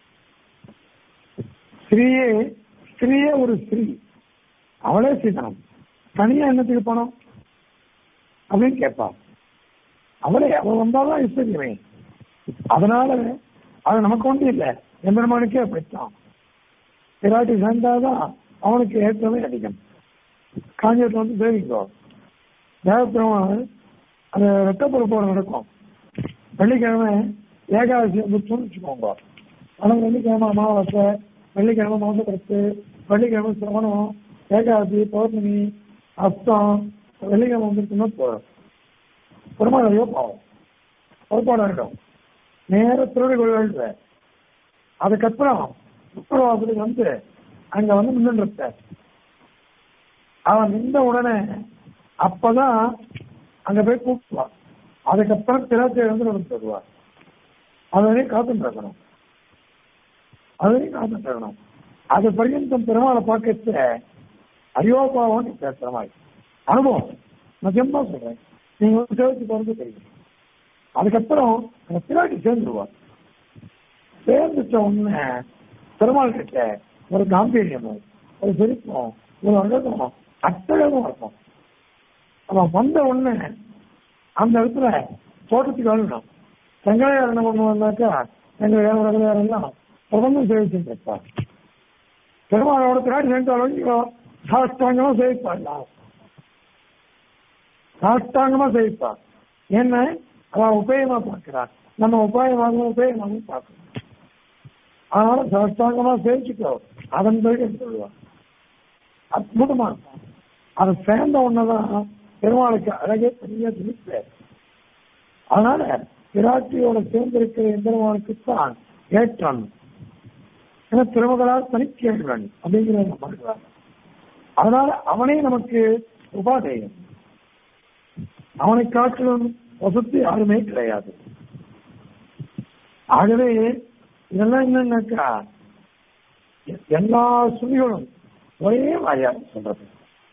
ஸ்திரீயே ஸ்திரீயே ஒரு ஸ்திரீ அவளே சீதனம் தனியா என்னத்துக்கு பணம் அப்படின்னு கேட்பா அவளே அவள் வந்தாதான் ஐஸ்வர்யமே அதனால அது நமக்கு ஒன்றும் இல்லை எம்பெருமானுக்கே அப்படித்தான் பிராட்டி சேர்ந்தாதான் அவனுக்கு ஏற்றமே அதிகம் காஞ்சிபுரத்தில் வந்து சேவிங்கோ தேவப்பெருமாள் அந்த ரத்த பொறுப்போடு நடக்கும் வெள்ளிக்கிழமை ஏகாதசி வந்துச்சுன்னு வச்சுக்கோங்க ஆனால் வெள்ளிக்கிழமை அமாவாசை வெள்ளிக்கிழமை மாசக்கருத்து வெள்ளிக்கிழமை சிரவணம் ஏகாதசி பௌர்ணமி அஸ்தம் வெள்ளிக்கிழமை வந்துருச்சுன்னா போதும் பெருமாள் ஐயோ பாவம் பொறுப்பாடு இருக்கும் நேர திருடி கொள்கிற அதுக்கப்புறம் உத்தரவாசத்துக்கு வந்து அங்க வந்து நின்றுட்ட அவன் நின்ற உடனே அப்பதான் அங்க போய் கூப்பிடுவான் அதுக்கப்புறம் திராட்சை வந்து நமக்கு தருவார் அதனையும் காத்துட்டு இருக்கணும் அதையும் காத்துட்டு இருக்கணும் அது பர்யந்தம் பெருமாளை பார்க்கச்ச அரியோபாவம் பேசுற மாதிரி அனுபவம் நிஜமா சொல்றேன் நீங்க வந்து சேவிச்சு போறது தெரியும் அதுக்கப்புறம் அந்த பிராட்டி சேர்ந்துருவார் சேர்ந்துட்ட உடனே பெருமாள் கிட்ட ஒரு காம்பீரியமும் ஒரு சிரிப்பும் ஒரு அழகும் அட்டழகும் இருக்கும் அவன் வந்த உடனே அந்த இடத்துல தோட்டத்துக்கு வரணும் செங்கலையார் என்ன பண்ணுவாங்கனாக்கா எங்க வேறு எல்லாம் பிரபந்தம் சேவிச்சுட்டு இருப்பார் பெருமாளோட பிராட்டி சேர்ந்தாலும் சாஷ்டாங்கமா சேவிப்பார் சாஷ்டாங்கமா சேவிப்பார் என்ன அவன் உபயமா பார்க்கிறான் நம்ம உபாயமாக உபயமாக பார்க்கணும் அதனால சாஷ்டாங்கமா சேவிச்சுக்கோ அதன் பிறகு சொல்லுவான் அற்புதமா இருக்கும் அதை சேர்ந்த உடனேதான் பெருமாளுக்கு அழகே பெரிய திருப்ப அதனால பிராட்டியோட சேர்ந்திருக்கிற எம்பெருமானுக்கு தான் ஏற்றம் ஏன்னா திருமகளால் தனிக்கேள்வன் அப்படிங்கிறத நம்ம அதனால அவனே நமக்கு உபாதேயம் அவனை காட்டிலும் வசதி யாருமே கிடையாது ஆகவே இதெல்லாம் என்னன்னாக்கா எல்லா சுதிகளும் ஒரே மாதிரியா சொல்றது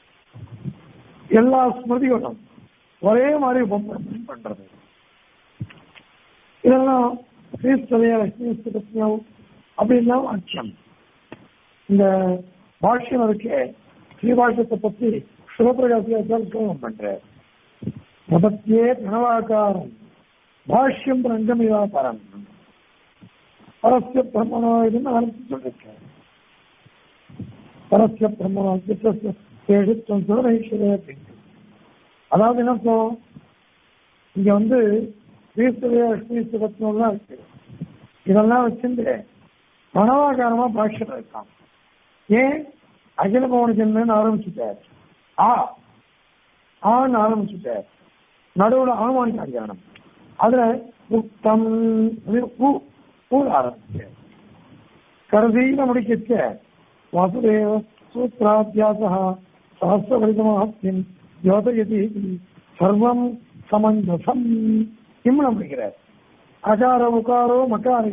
எல்லா ஸ்மிருதிகளும் ஒரே மாதிரி உபம் பண்றது இதெல்லாம் கிறிஸ்தவைய லட்சுமி அப்படின்னா வாக்கியம் இந்த பாஷ்யம் இருக்கே ஸ்ரீபாஷ்யத்தை பத்தி சிவபிரகாசியாச்சாரம் பண்ற பிரபத்தியே பிரணவாகாரம் பாஷ்யம் ரங்கமிவாபரம் பரஸ்ய பிரம்மணோ இதுன்னு ஆரம்பிச்சு சொல்லிருக்கேன் பரஸ்ய பிரம்மணோ தேடித்தம் சுரமேஸ்வரே அப்படின்னு அதாவது என்ன சொல்லும் இங்க வந்து ஸ்ரீஸ்வரிய ஸ்ரீஸ்வரத்னம்லாம் இருக்கு இதெல்லாம் வச்சிருந்து மனவாகாரமா பாஷ்யம் இருக்கான் ஏன் அகில பவன ஜென்மன்னு ஆரம்பிச்சுட்டார் ஆ ஆன்னு ஆரம்பிச்சுட்டார் நடுவுல அனுமானிக்க அதிகாரம் அதுல உத்தம் பூ ஆரம்பிச்சார் கடைசியில முடிக்க வாசுதேவ சூத்ராத்தியாச சஹசிரபரிதமாத்தியம் யோதயதி சர்வம் சமஞ்சசம் இம்மனம் முடிக்கிறார் அகார உகாரோ மகார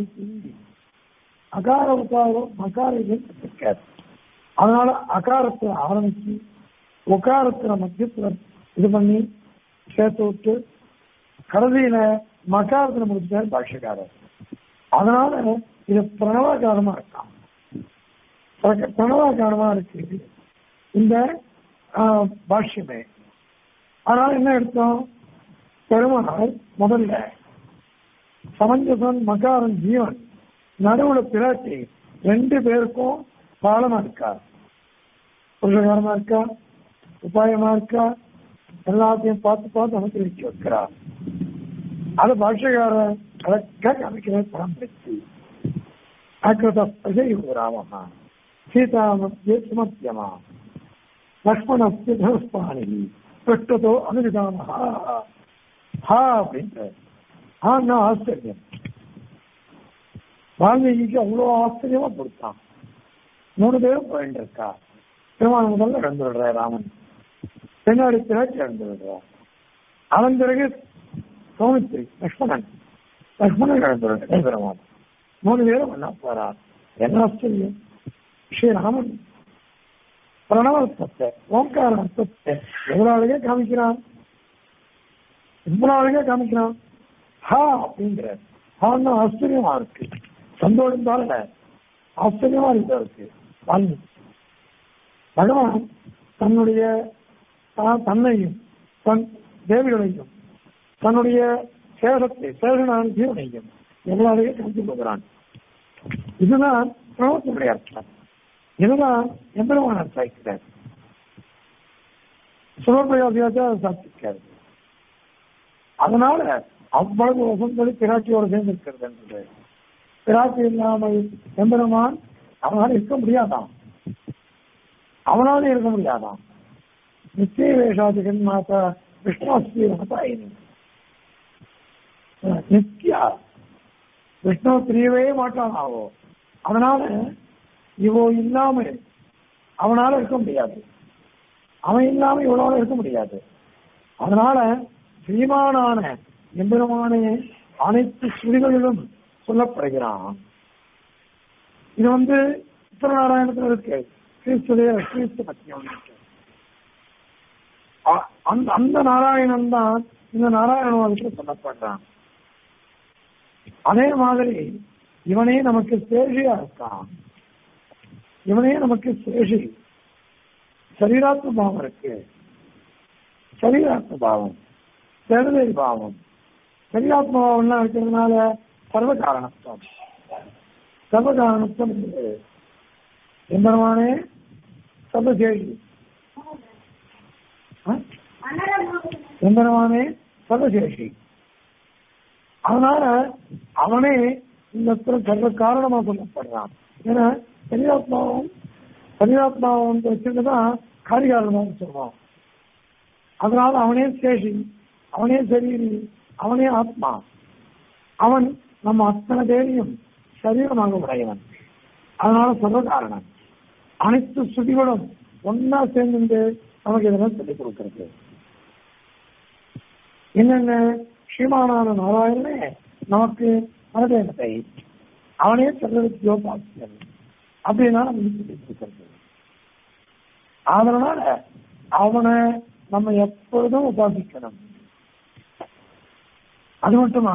அகார உகாரோ மகார இருக்கார் அதனால அகாரத்தை ஆரம்பிச்சு உகாரத்துல மத்தியத்துல இது பண்ணி சேர்த்து விட்டு கடைசியில மகாரத்துல முடிச்சார் பாஷ்யக்காரர் அதனால இது பிரணவாகாரமா இருக்கான் பிரணவாகாரமா இருக்கு இந்த பாஷ்யமே அதனால என்ன எடுத்தோம் பெருமாள் முதல்ல சமஞ்சசன் மகாரன் ஜீவன் நடுவுல பிராட்டி ரெண்டு பேருக்கும் பாலமா இருக்கா புருஷகாரமா இருக்கா உபாயமா இருக்கா எல்லாத்தையும் பார்த்து பார்த்து அனுசரிச்சு வைக்கிறா அது பாஷ்யகார அழகா காமிக்கிற பரம்பரைக்கு அக்கிருத ராமஹா சீதா மத்திய சுமத்தியமா லக்ஷ்மணஸ்ய தனுஸ்பாணி பெற்றதோ அனுவிதாமஹா ஹா அப்படின்ற ஆனா ஆச்சரியம் வால்மீகிக்கு அவ்வளோ ஆச்சரியமா கொடுத்தான் மூணு பேரும் போயிட்டு இருக்கா திருமணம் முதல்ல இழந்து விடுற ராமன் பின்னாடி பிறகு இழந்து விடுறார் அதன் பிறகு சௌமித்ரி லக்ஷ்மணன் லக்ஷ்மணன் இழந்து விடுற பெருமான் மூணு பேரும் என்ன போறா என்ன ஆச்சரியம் ஸ்ரீராமன் பிரணவத்தை ஓங்கார அர்த்தத்தை எவ்வளவு அழகா காமிக்கிறான் இவ்வளவு அழகா காமிக்கிறான் ஹா அப்படிங்கிற ஹான்னா ஆச்சரியமா இருக்கு சந்தோஷம் தானே ஆச்சரியமா இருக்கு இருக்கு வால்மீகி பகவான் தன்னுடைய தன்னையும் தன் தேவிகளையும் தன்னுடைய சேகத்தை சேகனான ஜீவனையும் எவ்வளவு அழகா காமிச்சு போகிறான் இதுதான் பிரணவத்தினுடைய அர்த்தம் இதுதான் எம்பெருமான சாய்க்கிறார் சிவபிரகாசியாச்சா சாப்பிட்டிருக்காரு அதனால அவ்வளவு வசந்தது பிராட்டியோடு சேர்ந்து இருக்கிறது என்றது பிராட்டி இல்லாமல் எம்பெருமான் அவனால இருக்க முடியாதான் அவனால இருக்க முடியாதான் நிச்சய வேஷாதிகன் மாதா விஷ்ணாஸ்தி மாதாயினி நித்யா விஷ்ணு பிரியவே மாட்டான் ஆவோ அதனால இவோ இல்லாம அவனால இருக்க முடியாது அவன் இல்லாம இவனால இருக்க முடியாது அதனால ஸ்ரீமானான எம்பெருமானே அனைத்து ஸ்ருதிகளிலும் சொல்லப்படுகிறான் இது வந்து உத்தரநாராயணத்துல இருக்கு கிறிஸ்துடைய கிறிஸ்து பத்தியம் அந்த அந்த நாராயணன் தான் இந்த நாராயணவாதத்தில் சொல்லப்படுறான் அதே மாதிரி இவனே நமக்கு சேஷியா இருக்கான் இவனே நமக்கு சேஷி சரீராத்ம பாவம் இருக்கு சரீராத்ம பாவம் செருதை பாவம் சரீராத்ம பாவம்லாம் இருக்கிறதுனால சர்வ காரணத்துவம் சர்வ காரணத்துவம் இருக்குது எம்பெருமானே சர்வசேஷி எம்பெருமானே சர்வசேஷி அதனால அவனே இந்த இடத்துல சர்வ காரணமா சொல்லப்படுறான் ஏன்னா சரீராத்மாவும் சரீராத்மாவும் வந்து வச்சிருக்கதான் காரிகாரணமாக சொல்றோம் அதனால அவனே சேஷி அவனே சரீரி அவனே ஆத்மா அவன் நம்ம அத்தனை பேரையும் சரீரமாக உடையவன் அதனால சர்வகாரணன் அனைத்து ஸ்ருதிகளும் ஒன்னா சேர்ந்து நமக்கு இதெல்லாம் சொல்லிக் கொடுக்கிறது என்னென்ன ஸ்ரீமானான நாராயணனே நமக்கு மனதேகத்தை அவனே சர்வவித்யோ பாக்கியன் அப்படின்னா நமக்கு சொல்லிக் கொடுக்கிறது அதனால அவனை நம்ம எப்பொழுதும் உபாசிக்கணும் அது மட்டுமா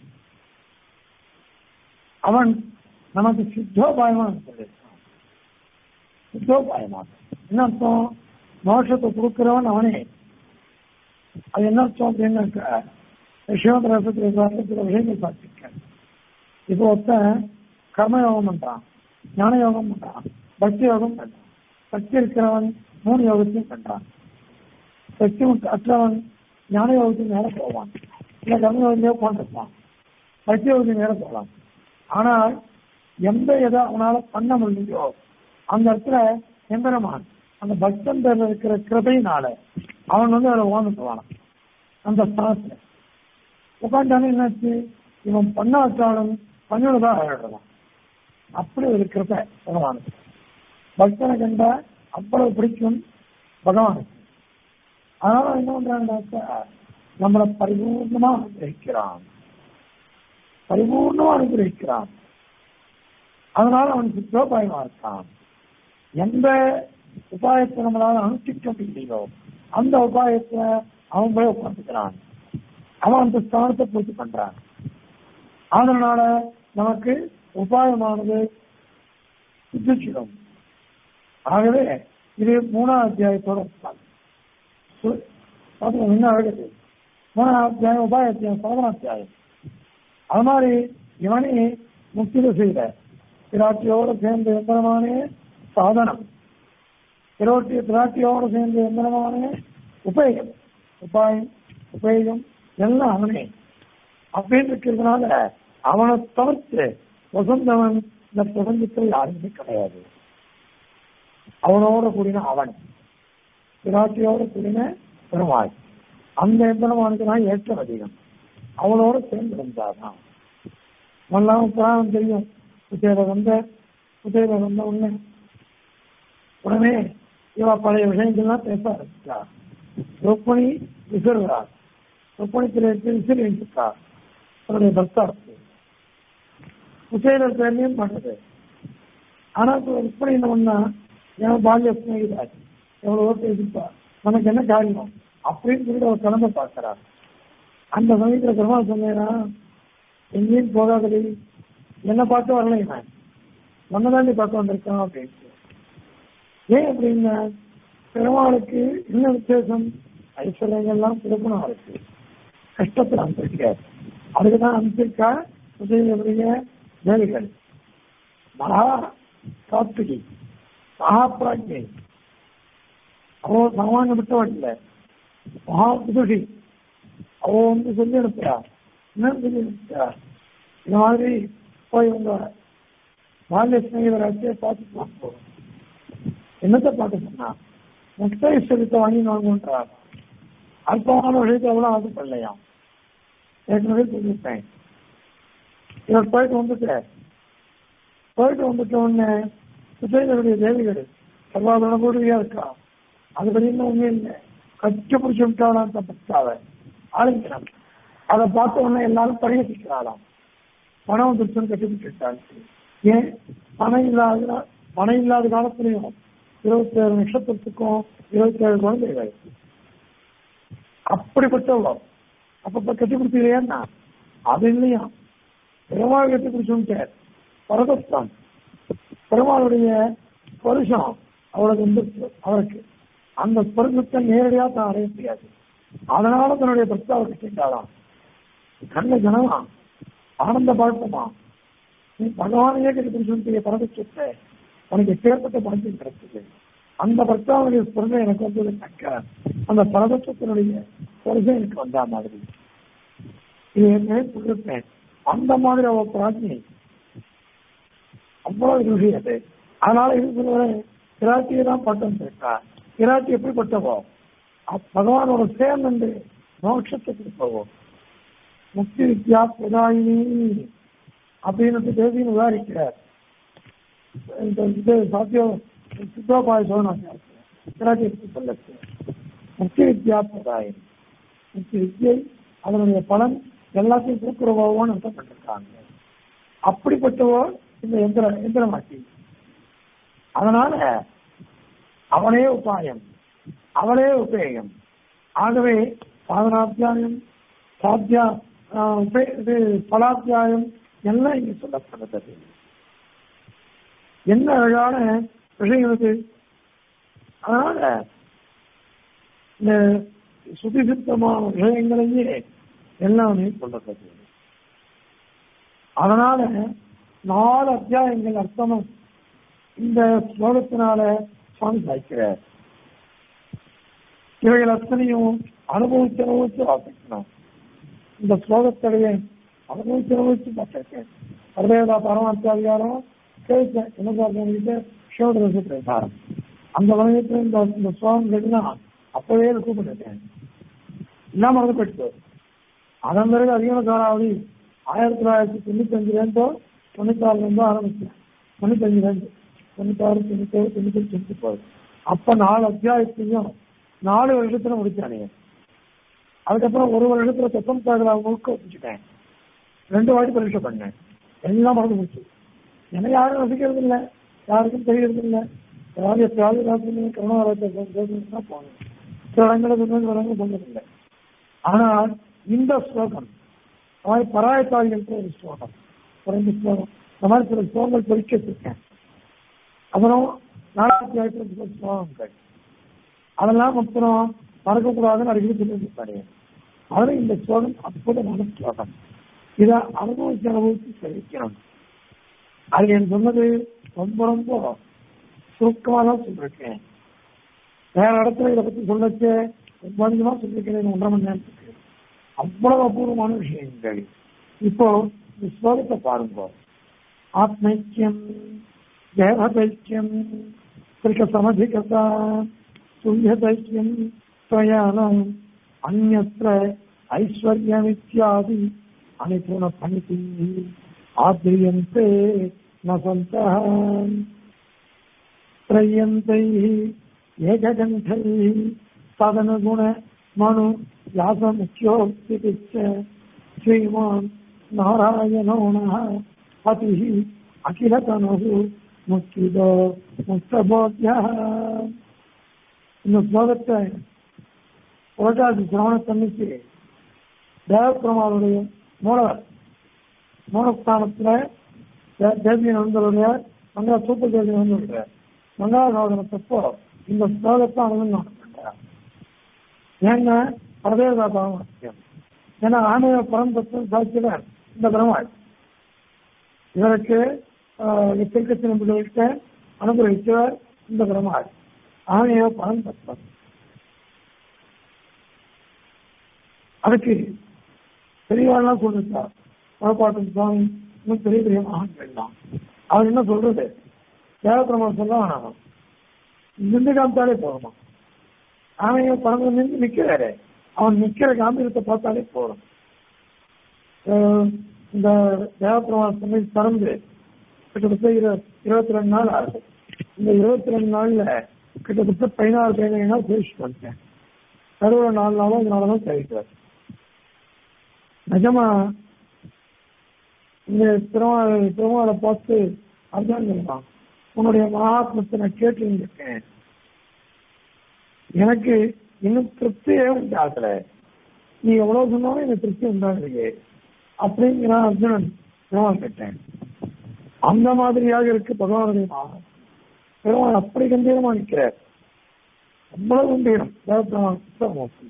அவன் நமக்கு சித்தோபாயமா சொல்லியிருக்கான் சித்தோபாயமா என்ன அர்த்தம் மோட்சத்தை கொடுக்கிறவன் அவனே அது என்ன அர்த்தம் அப்படின்னாக்க சிவந்த ரசத்தில் சில விஷயங்கள் பார்த்திருக்கேன் இப்போ ஒருத்தன் கர்மயோகம் பண்றான் ஞான யோகம் பண்றான் பக்தி யோகம் பண்றான் சக்தி இருக்கிறவன் மூணு யோகத்தையும் பண்றான் சக்தி அற்றவன் ஞான யோகத்தின் மேல போவான் இல்ல கர்ம யோகத்திலே உட்காந்துருப்பான் பக்தி யோகத்தின் மேல போகலாம் ஆனால் எந்த எதை அவனால பண்ண முடியலையோ அந்த இடத்துல எம்பெருமான் அந்த பக்தன் பேர்ல இருக்கிற கிருபையினால அவன் வந்து அதில் உட்காந்துட்டுவான் அந்த ஸ்தானத்துல உட்காந்தானே என்னாச்சு இவன் பண்ணாட்டாலும் பண்ணிவிடதா ஆயிடுறான் அப்படி ஒரு கிருபை பகவானுக்கு பக்தனை கண்டா அவ்வளவு பிடிக்கும் பகவானுக்கு அதனால என்ன பண்றாங்கன்னாக்கா நம்மளை பரிபூர்ணமா அனுகிரகிக்கிறான் பரிபூர்ணமா அனுகிரகிக்கிறான் அதனால அவன் சித்தோபாயமா இருக்கான் எந்த உபாயத்தை நம்மளால அனுஷ்டிக்க முடியலையோ அந்த உபாயத்தை அவன் போய் உட்காந்துக்கிறான் அவன் அந்த ஸ்தானத்தை பூர்த்தி பண்றான் அதனால நமக்கு உபாயமானது சித்திச்சிடும் ஆகவே இது மூணாவது அத்தியாயத்தோட என்ன அழகுது மூணாவது அத்தியாயம் உபாயத்தியம் சோதனாத்தியாயம் அது மாதிரி இவனே முக்தியில செய்த பிராட்டியோட சேர்ந்த எந்திரமானே சாதனம் பிரோட்டி பிராட்டியோட சேர்ந்த எந்திரமானே உபயோகம் உபாயம் உபயோகம் எல்லாம் அவனே அப்படின்னு இருக்கிறதுனால அவனை தவிர்த்து வசந்தவன் இந்த பிரபஞ்சத்தில் யாருமே கிடையாது அவனோட கூடின அவன் பிராட்டியோட கூடின பெருமாள் அந்த எந்திரமானுக்கு தான் ஏற்றம் அதிகம் அவளோட சேர்ந்து இருந்தாதான் நல்லா புராணம் தெரியும் குசேல வந்த குசேல வந்த உடனே உடனே இவ பழைய விஷயங்கள்லாம் பேச ஆரம்பிச்சா ருக்மணி விசிறுறா ருக்மணி திரையத்தில் விசிறி வைச்சிருக்கா தன்னுடைய பக்தாருக்கு குசேலர் பேர்லையும் பண்ணது ஆனா ருக்மணி என்ன பண்ணா என் பால்ய சிநேகிதார் எவ்வளவோ பேசிப்பா நமக்கு என்ன காரியம் அப்படின்னு சொல்லிட்டு அவர் கிளம்ப பார்க்கிறார் அந்த சமயத்துல பெருமாள் சொன்னேனா எங்கேயும் போகாதடி என்ன பார்த்து வரல நான் நம்மதாண்டி பார்க்க வந்திருக்கோம் அப்படின்ட்டு ஏன் அப்படின்னா பெருமாளுக்கு என்ன வித்தியாசம் ஐஸ்வர்யங்கள்லாம் சிறப்புனா இருக்கு கஷ்டத்தில் அனுப்பிச்சிருக்காரு அதுக்குதான் அனுப்பிச்சிருக்கா உதவியுடைய தேவிகள் மகா சாத்விகி மகா பிராஜ்யை அவ சாமானிய விட்டவன் இல்லை மகா புதுஷி அவ வந்து சொல்லி அனுப்புறா என்ன சொல்லி அனுப்புறா இந்த மாதிரி போய் உங்க பால்ய சிநேகிதராச்சே பார்த்து பார்ப்போம் என்னத்தை பார்க்க சொன்னா முக்த ஈஸ்வரத்தை வாங்கி வாங்குன்றார் அல்பமான விஷயத்தை எவ்வளவு ஆசைப்படலையாம் ஏற்கனவே சொல்லியிருப்பேன் இவர் போயிட்டு வந்துட்டு போயிட்டு வந்துட்ட உடனே சுசைதனுடைய தேவிகள் சர்வாதன கூடியா இருக்கா அது பற்றியும் ஒண்ணும் இல்லை கச்ச பிடிச்சி விட்டாலாம் தப்பிச்சாவ ஆளுங்கணும் அதை பார்த்த உடனே எல்லாரும் பரிகசிக்கிறாளாம் பணம் வந்துருச்சுன்னு கட்டிப்பிட்டாங்க ஏன் பணம் இல்லாத பணம் இல்லாத காலத்திலையும் இருபத்தி ஏழு நட்சத்திரத்துக்கும் இருபத்தி ஏழு குழந்தைகள் அப்படிப்பட்ட உலகம் அப்பப்ப கட்டி பிடிச்சிக்கலையா அது இல்லையா பெருமாள் கட்டி பிடிச்சுட்டு பரதஸ்தான் பெருமாளுடைய ஸ்பருஷம் அவளுக்கு வந்து அவருக்கு அந்த ஸ்பருஷத்தை நேரடியா தான் அடைய முடியாது அதனால தன்னுடைய பிரஸ்தாவை கட்டிட்டாலாம் கண்ண ஜனமா ஆனந்த பாழ்த்தமா நீ பகவானையே கட்டி பிடிச்சுட்டு பரதத்தை உனக்கு எப்பேற்பட்ட பணத்தில் கிடைச்சது அந்த பர்த்தாவுடைய ஸ்பர்ணம் எனக்கு வந்ததுனாக்க அந்த பரதத்துவத்தினுடைய ஸ்பர்ஷம் எனக்கு வந்த மாதிரி இது ஏற்கனவே சொல்லிருப்பேன் அந்த மாதிரி அவ பிராஜ்ஞை அவ்வளவு ருசி அது அதனால இது சொல்லுவேன் கிராட்டியை தான் பட்டம் கேட்டா கிராட்டி எப்படிப்பட்டவோ அப்~ பகவானோட சேர்ந்து மோட்சத்தை கொடுப்பவோ முக்தி வித்யா பிரதாயினி அப்படின்னு தேசியம் விவாதிக்கிறார் இந்த இது சாத்தியம் சித்தோபாய சோழனாக கிராட்டி எடுத்து சொல்லச்சு முக்தி வித்யா பிரதாயினி முக்தி வித்யை அதனுடைய பலன் எல்லாத்தையும் கொடுக்கிறவோன்னு அர்த்தம் பண்ணிருக்காங்க அப்படிப்பட்டவோ இந்த எந்திர எந்திரமாட்டி அதனால அவனே உபாயம் அவளே உபேயம் ஆகவே சாதனாத்தியாயம் சாத்தியா ஆஹ், உபே- இது பலாத்தியாயம் எல்லாம் இங்க சொல்லப்படுகிறது என்ன அழகான விஷயம் இது அதனால இந்த சுதிசித்தமான விஷயங்களையே எல்லாமே சொல்லப்படுது அதனால நாலு அத்தியாயங்கள் அர்த்தமும் இந்த ஸ்லோகத்தினால சுவாமி சாய்க்கிறார் இவைகள் அத்தனையும் அனுபவிச்சு அனுபவிச்சு வாசிக்கணும் இந்த ஸ்லோகத்துடைய அனுபவிச்சு அனுபவிச்சு பார்த்திருக்கேன் சர்வேதா பரமார்த்தாதிகாரம் கேட்டேன் என்ன பார்த்து சிவதரசு பிரசாரம் அந்த வகையத்தில் இந்த இந்த ஸ்லோகம் கேட்டுனா அப்பவே கூப்பிட்டுருக்கேன் என்ன மறந்து போயிட்டு அதன் பிறகு அதிகமான காலாவதி ஆயிரத்தி தொள்ளாயிரத்தி தொண்ணூத்தி அஞ்சுல இருந்தோ தொண்ணூத்தாறுல இருந்தோ ஆரம்பிச்சேன் தொண்ணூத்தஞ்சுல இருந்து தொண்ணூத்தாறு தொண்ணூத்தேழு தொண்ணூத்தி தொண்ணூத்தி போகுது அப்ப நாலு அத்தியாயத்தையும் நாலு வருஷத்துல முடிச்சானே அதுக்கப்புறம் ஒரு வருஷத்துல தொண்ணூத்தாறுல முழுக்க வச்சுட்டேன் ரெண்டு வாட்டி பரீட்சை பண்ணேன் எல்லாம் மறந்து போச்சு எனக்கு யாரும் ரசிக்கிறது இல்லை யாருக்கும் தெரியறது இல்லை யாரும் எப்பயாவது ஏதாவது கருணாவரத்தை தான் போகணும் சில இடங்களுக்கு வந்து சில இடங்களுக்கு போனதில்லை ஆனால் இந்த ஸ்லோகம் இந்த மாதிரி பராயத்தாளிகளுக்கு ஒரு ஸ்லோகம் குறைந்த ஸ்லோகம் இந்த மாதிரி சில ஸ்லோகங்கள் பொறிக்க வச்சிருக்கேன் அப்புறம் நாலாயிரத்தி ஆயிரத்தி ஸ்லோகங்கள் அதெல்லாம் அப்புறம் மறக்கக்கூடாதுன்னு அடிக்கடி சொல்லியிருப்பாரு அதுல இந்த ஸ்லோகம் அற்புதமான ஸ்லோகம் இதை அனுபவிச்சு அனுபவிச்சு தெரிவிக்கணும் அது என் சொன்னது ரொம்ப ரொம்ப சுருக்கமாக தான் சொல்லிருக்கேன் வேற இடத்துல இதை பத்தி சொல்லச்சு ரொம்ப அதிகமா சொல்லிருக்கேன் ஒன்றரை மணி நேரத்துக்கு அவ்வளவு அபூர்வமான விஷயங்கள் இப்போ இந்த ஸ்லோகத்தை பாருங்க ஆத்மைக்கியம் தேவதைக்கியம் திருக்க சமதிகதா துல்லியதைக்கியம் பிரயாணம் அந்நத்திர ஐஸ்வர்யமித்யாதி அனிபுண பணிதி ஆத்ரியந்தே ந சந்தः त्रय्यन्तैः एककण्ठैः सदनगुण मनु व्यासमुख्योक्तिश्च श्रीमान् नारायणो नः पतिः अखिलतनुः मुक्तिदो मुक्तबोध्यः இந்த ஸ்லோகத்தை புரட்டாசி சிரவணத்தன்னைக்கு தேவப்பெருமாளுடைய மூலவர் மூலஸ்தானத்துல தே- தேசிய நண்பருடைய மங்கள சூப்பர் தேசிய நண்பருடைய மங்களாசாதனத்தப்போ இந்த ஸ்லோகத்தை அனுபவம் பண்றார் ஏன்னா பரதேவதா பாவம் ஏன்னா ஆணைய பரம்பத்தம் சாட்சியவர் இந்த பெருமாள் இவருக்கு திருக்கட்சி நம்பிக்கைகிட்ட அனுகிரகித்தவர் இந்த பெருமாள் ஆணைய பரம்பத்தம் அதுக்கு பெரியவாள்லாம் சொல்லிருக்கார் புறப்பாட்டும் சுவாமி இன்னும் பெரிய பெரிய மகான்கள் தான் அவர் என்ன சொல்றது தேவப்பிரமணம் சொல்ல வேணாம் நின்று காமித்தாலே போதுமா ஆணைய பறந்து நின்று நிக்கிறாரு அவன் நிக்கிற காம்பீரத்தை பார்த்தாலே போதும் அஹ் இந்த தேவப்பிரமாண சமய திறந்து கிட்டத்தட்ட இரு- இருபத்தி ரெண்டு நாள் ஆகுது இந்த இருபத்தி ரெண்டு நாள்ல கிட்டத்தட்ட பதினாறு பதினேழு நாள் பேசிட்டு வந்துட்டேன் நடுவில் நாலு நாளும் அதனால தான் கழிக்கிறார் நிஜமா இந்த திருமாலை திருமாலை பார்த்து அதுதான் சொல்றான் உன்னுடைய மகாத்மத்தை நான் கேட்டு இருக்கேன் எனக்கு இன்னும் திருப்தியே உண்டாகல நீ எவ்வளவு சொன்னாலும் எனக்கு திருப்தி உண்டாகலையே அப்படிங்கிறான் அர்ஜுனன் பெருமாள் கேட்டேன் அந்த மாதிரியாக இருக்கு பகவானுடைய பாகம் பெருமாள் அப்படி கம்பீரமா நிற்கிறார் அவ்வளவு கம்பீரம் தேவப்பெருமான் புத்தகமூர்த்தி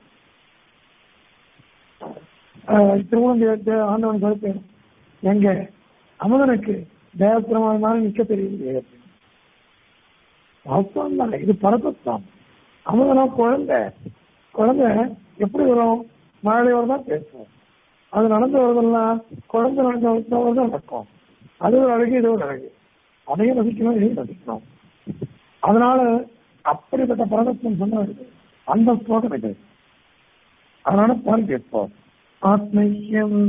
திருமணம் ஆண்டவன் கருப்பேன் எங்க அமுதனுக்கு தேவப்பெருமாள் மாதிரி நிக்க தெரியலையே வாஸ்தவம் தானே இது பரப்பத்தான் அமுதனா குழந்தை குழந்தை எப்படி வரும் மழையோட தான் பேசும் அது நடந்து வரதெல்லாம் குழந்தை நடந்து தான் நடக்கும் அது ஒரு அழகு இது ஒரு அழகு அதையும் ரசிக்கணும் இதையும் ரசிக்கணும் அதனால அப்படிப்பட்ட பரதத்துவம் சொன்னாரு அந்த ஸ்லோகம் இது அதனால பாருங்க இப்போ ஆத்மையம்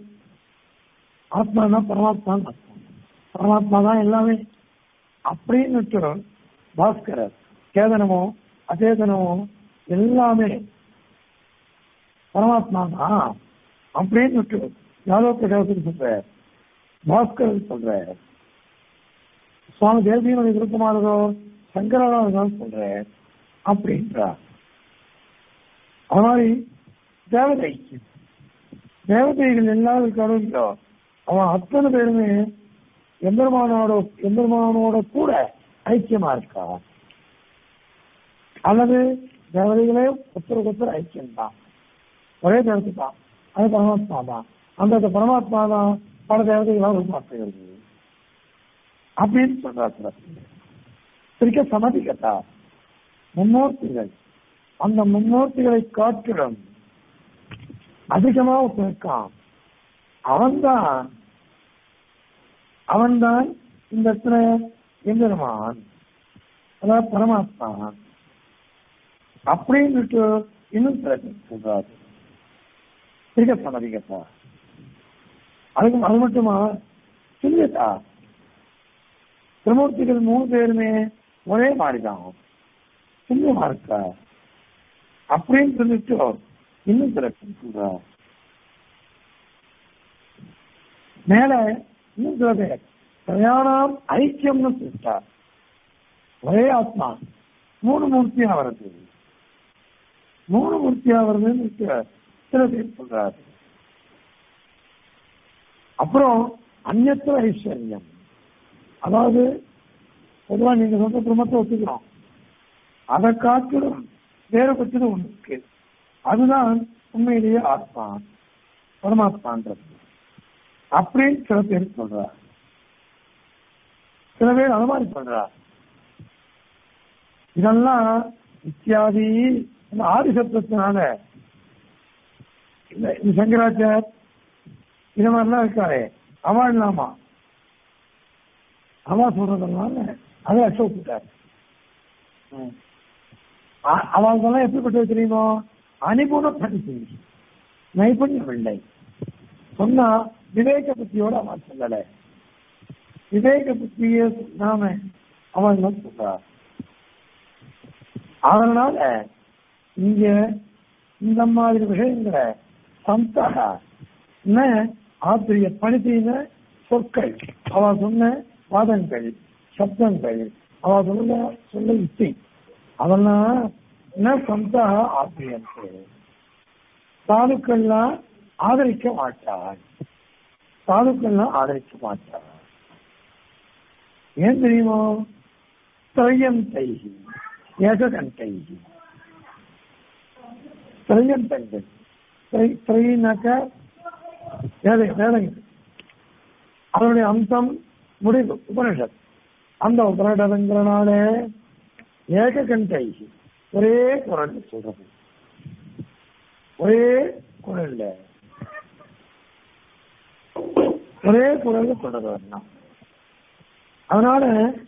ஆத்மா பரமாத்மான்னு அர்த்தம் பரமாத்மா தான் எல்லாமே அப்படின்னு பாஸ்கரர் சேதனமோ அச்சேதனமோ எல்லாமே பரமாத்மா தான் அப்படின்னு யாதவ தேவத்துக்கு சொல்ற பாஸ்கரர் சொல்ற சுவாமி தேவதியினுடைய விருப்பமானதோ சங்கராதான் சொல்ற அப்படின்றார் அது மாதிரி தேவதை தேவதைகள் எல்லாரும் இருக்காரோ அவன் அத்தனை பேருமே எம்பெருமானோட எம்பெருமானோட கூட ஐக்கியமா இருக்கா அல்லது தேவதைகளே ஒருத்தருக்கு ஒருத்தர் ஐக்கியம் தான் ஒரே தேவதை தான் அது பரமாத்மா தான் அந்த பரமாத்மா தான் பல தேவதைகளாக உருமாற்றுகிறது அப்படின்னு சொல்றாரு பிரிக்க சமதிக்கத்தா மும்மூர்த்திகள் அந்த மும்மூர்த்திகளை காட்டிலும் அதிகமா இருக்கான் அவன்தான் அவன்தான் இந்த இடத்துல எம்பெருமான் அதாவது பரமாத்மா அப்படின்னு இன்னும் சொல்றாரு பிரிக்க சமதிக்கத்தா அதுக்கு அது மட்டுமா சொல்லியதா திருமூர்த்திகள் மூணு பேருமே ஒரே மாதிரிதான் புண்ணியமா இருக்கா அப்படின்னு சொல்லிட்டு இன்னும் சில சொல்றா மேல இன்னும் சில பேர் பிரயாணம் ஐக்கியம்னு சொல்லிட்டா ஒரே ஆத்மா மூணு மூர்த்தியா வருது மூணு மூர்த்தியா வருதுன்னு சில பேர் சொல்றாரு அப்புறம் அந்நத்திர ஐஸ்வர்யம் அதாவது பொதுவா நீங்க சொந்த குடும்பத்தை ஒத்துக்கிறோம் அதை காட்டிலும் வேறுபட்டது ஒண்ணு இருக்கு அதுதான் உண்மையிலேயே ஆத்மா பரமாத்மான்றது அப்படின்னு சில பேர் சொல்றார் சில பேர் அது மாதிரி சொல்றார் இதெல்லாம் இத்தியாதி இந்த ஆதிசத்தினால இல்ல இந்த சங்கராச்சார் இது மாதிரிலாம் இருக்காரு அவன் இல்லாமா அவா சொல்றதுனால அதை அசோக்கிட்டார் அவங்கெல்லாம் எப்படிப்பட்டது தெரியுமோ அனுகுண படிப்பு நைபுண்யம் இல்லை சொன்னா விவேக புத்தியோட அவன் சொல்லல விவேக புத்திய நாம அவன் சொல்றார் அதனால இங்க இந்த மாதிரி விஷயங்களை சந்தக ஆசிரிய பணித்தின சொற்கள் அவ சொன்ன வாதங்கள் சப்தங்கள் அவ சொல்ல சொல்ல யுக்தி அதெல்லாம் என்ன சந்தா ஆசிரியர்கள் சாதுக்கள்லாம் ஆதரிக்க மாட்டார் சாதுக்கள்லாம் ஆதரிக்க மாட்டார் ஏன் தெரியுமோ திரையம் தைகி ஏககன் தைகி திரையம் தைகள் திரையினாக்க வேதை வேதங்கள் அதனுடைய அம்சம் முடிவு உபனிஷத் அந்த உபனிஷதங்கிறனால ஏக கண்டை ஒரே குரல் சொல்றது ஒரே குரல்ல ஒரே குரல் சொல்றது வரணும் அதனால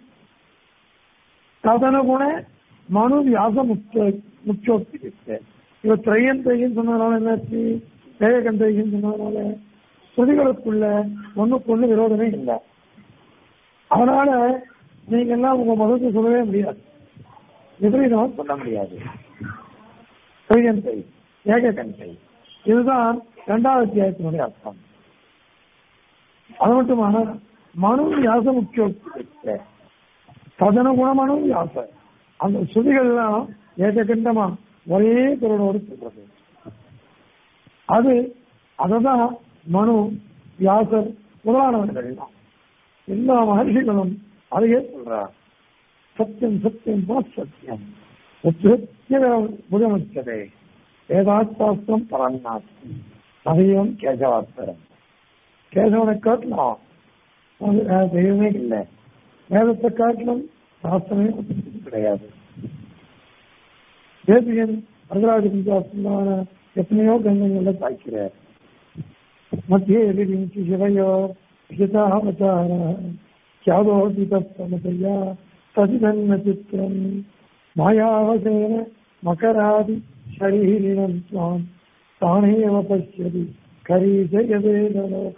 ததனுகுண மனு வியாச முக்கிய முக்கியோக்தி இருக்கு இவ திரையந்தைன்னு சொன்னதுனால என்னாச்சு ஏககந்தைன்னு சொன்னதுனால ஸ்ருதிகளுக்குள்ள ஒண்ணுக்கு ஒண்ணு விரோதமே இல்லை அதனால நீங்க எல்லாம் உங்க மதத்தை சொல்லவே முடியாது விபரீதம் சொல்ல முடியாது திரையந்தை ஏககந்தை இதுதான் இரண்டாவது அத்தியாயத்தினுடைய அர்த்தம் அது மட்டுமான மனு வியாச முக்கிய சதன குணமனு வியாச அந்த ஸ்ருதிகள்லாம் ஏககண்டமா ஒரே குரலோடு சொல்றது அது அததான் மனு வியாசர் முதலானவர்கள் தான் எல்லா மகர்ஷிகளும் அதையே சொல்றார் சத்தியம் சத்தியம் புனഃ சத்தியம் புதமுச்சதே வேதாசாஸ்திரம் பரநாஸ்தி அதையும் கேசவாஸ்திரம் கேசவனை காட்டலாம் அது வேற தெய்வமே இல்லை வேதத்தை காட்டிலும் சாஸ்திரமே கிடையாது தேசிகன் வரதராஜ பஞ்சாஸ்திரமான எத்தனையோ கங்கங்களை தாய்க்கிறார் மத்திய எதிர்த்து சிவையோ ஹிதாவதார கியாதோதி தத்தமதையா சதிதன்ன சித்திரம் மாயாவசேன மகராதி ஷரீரினம் சுவாம் தானேவ பசியதி கரீஜயவேதலோக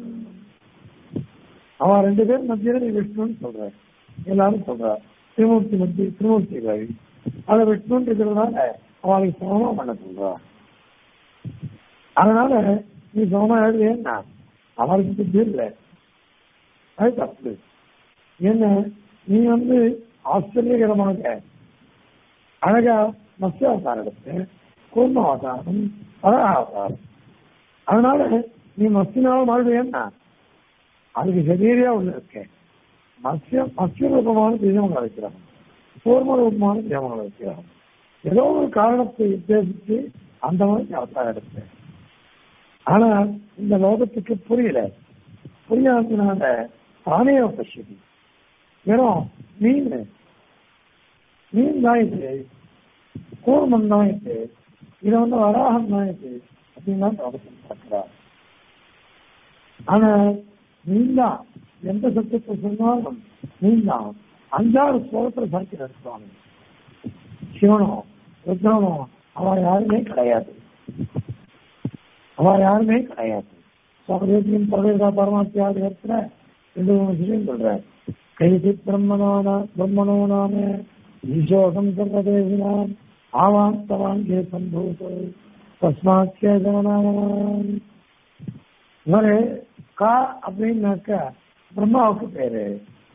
அவன் ரெண்டு பேர் மத்தியில நீ விஷ்ணுன்னு சொல்ற எல்லாரும் சொல்றா திருமூர்த்தி மத்தி திருமூர்த்தி கவி அதை விஷ்ணுன்னு இருக்கிறதுனால அவளுக்கு சமமா பண்ண சொல்றா அதனால நீ சமமா எழுதுனா அவளுக்கு புத்தி இல்லை அது தப்பு என்ன நீ வந்து ஆச்சரியகரமாக அழகா மத்ய அவதாரம் எடுத்து கூர்ம அவதாரம் பர அவதாரம் அதனால நீ மத்தினாலும் மறுபடியும் அதுக்கு சரீரியா உள்ள இருக்க மத்திய மத்திய ரூபமான தீபங்களை வைக்கிறாங்க கூர்ம ரூபமான தீபங்களை வைக்கிறாங்க ஏதோ ஒரு காரணத்தை உத்தேசித்து அந்த மாதிரி அவதாரம் எடுத்தேன் ஆனா இந்த லோகத்துக்கு புரியல புரியாததுனால தானே பசியது வெறும் மீன் மீன் தான் இது கூர்மன் தான் இது இது வந்து வராகம் தான் இது அப்படின்னு தான் லோகத்தில் பார்க்கிறார் ஆனா நீந்தான் எந்த சத்தத்தை சொன்னாலும் நீந்தான் அஞ்சாறு ஸ்லோகத்தில் சாய்க்கிறார் சுவாமி சிவனோ ருத்ரனோ அவ யாருமே கிடையாது அவ யாருமே கிடையாது சுவாமியின் பரவேதா பரமாத்தியாதி இடத்துல ரெண்டு மூணு விஷயம் சொல்றார் கைதி பிரம்மனான பிரம்மனோ நாம ஈசோகம் சர்வதேவினாம் ஆவாம் தவாங்கே சம்பூதோ தஸ்மாக்கிய ஜனநாமன் இவரு கா அப்படின்னாக்க பிரம்மாவுக்கு பேரு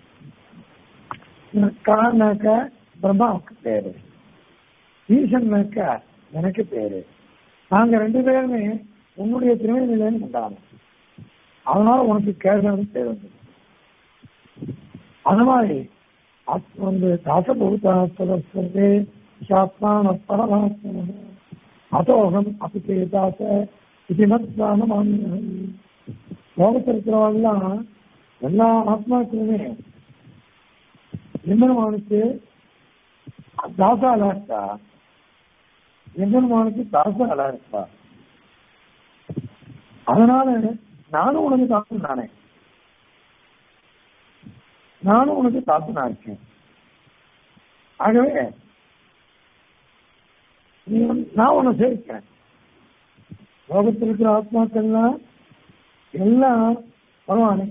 கானாக்க பிரம்மாவுக்கு பேரு ஈசன்னாக்க எனக்கு பேரு நாங்க ரெண்டு பேருமே உன்னுடைய திருமணிலேன்னு கொண்டாடணும் அதனால உனக்கு கேசவன் பேர் வந்தது அது மாதிரி வந்து தாசபூதாசதே சாத்மான பரமாத்மன அதோகம் அப்படி தாச இது மத்வான லோகத்தில் இருக்கிறவெல்லாம் எல்லா ஆத்மாக்களுமே எம்பெருமானுக்கு தாசாலா இருக்கா எம்பெருமானுக்கு தாசாலா இருக்கா அதனால நானும் உனக்கு தாசன் தானே நானும் உனக்கு தாசனா இருக்கேன் ஆகவே நீ வந்து- நான் உன்னை சேர்க்கிறேன் லோகத்தில் இருக்கிற ஆத்மாக்கள்லாம் எல்லாம் பகவானே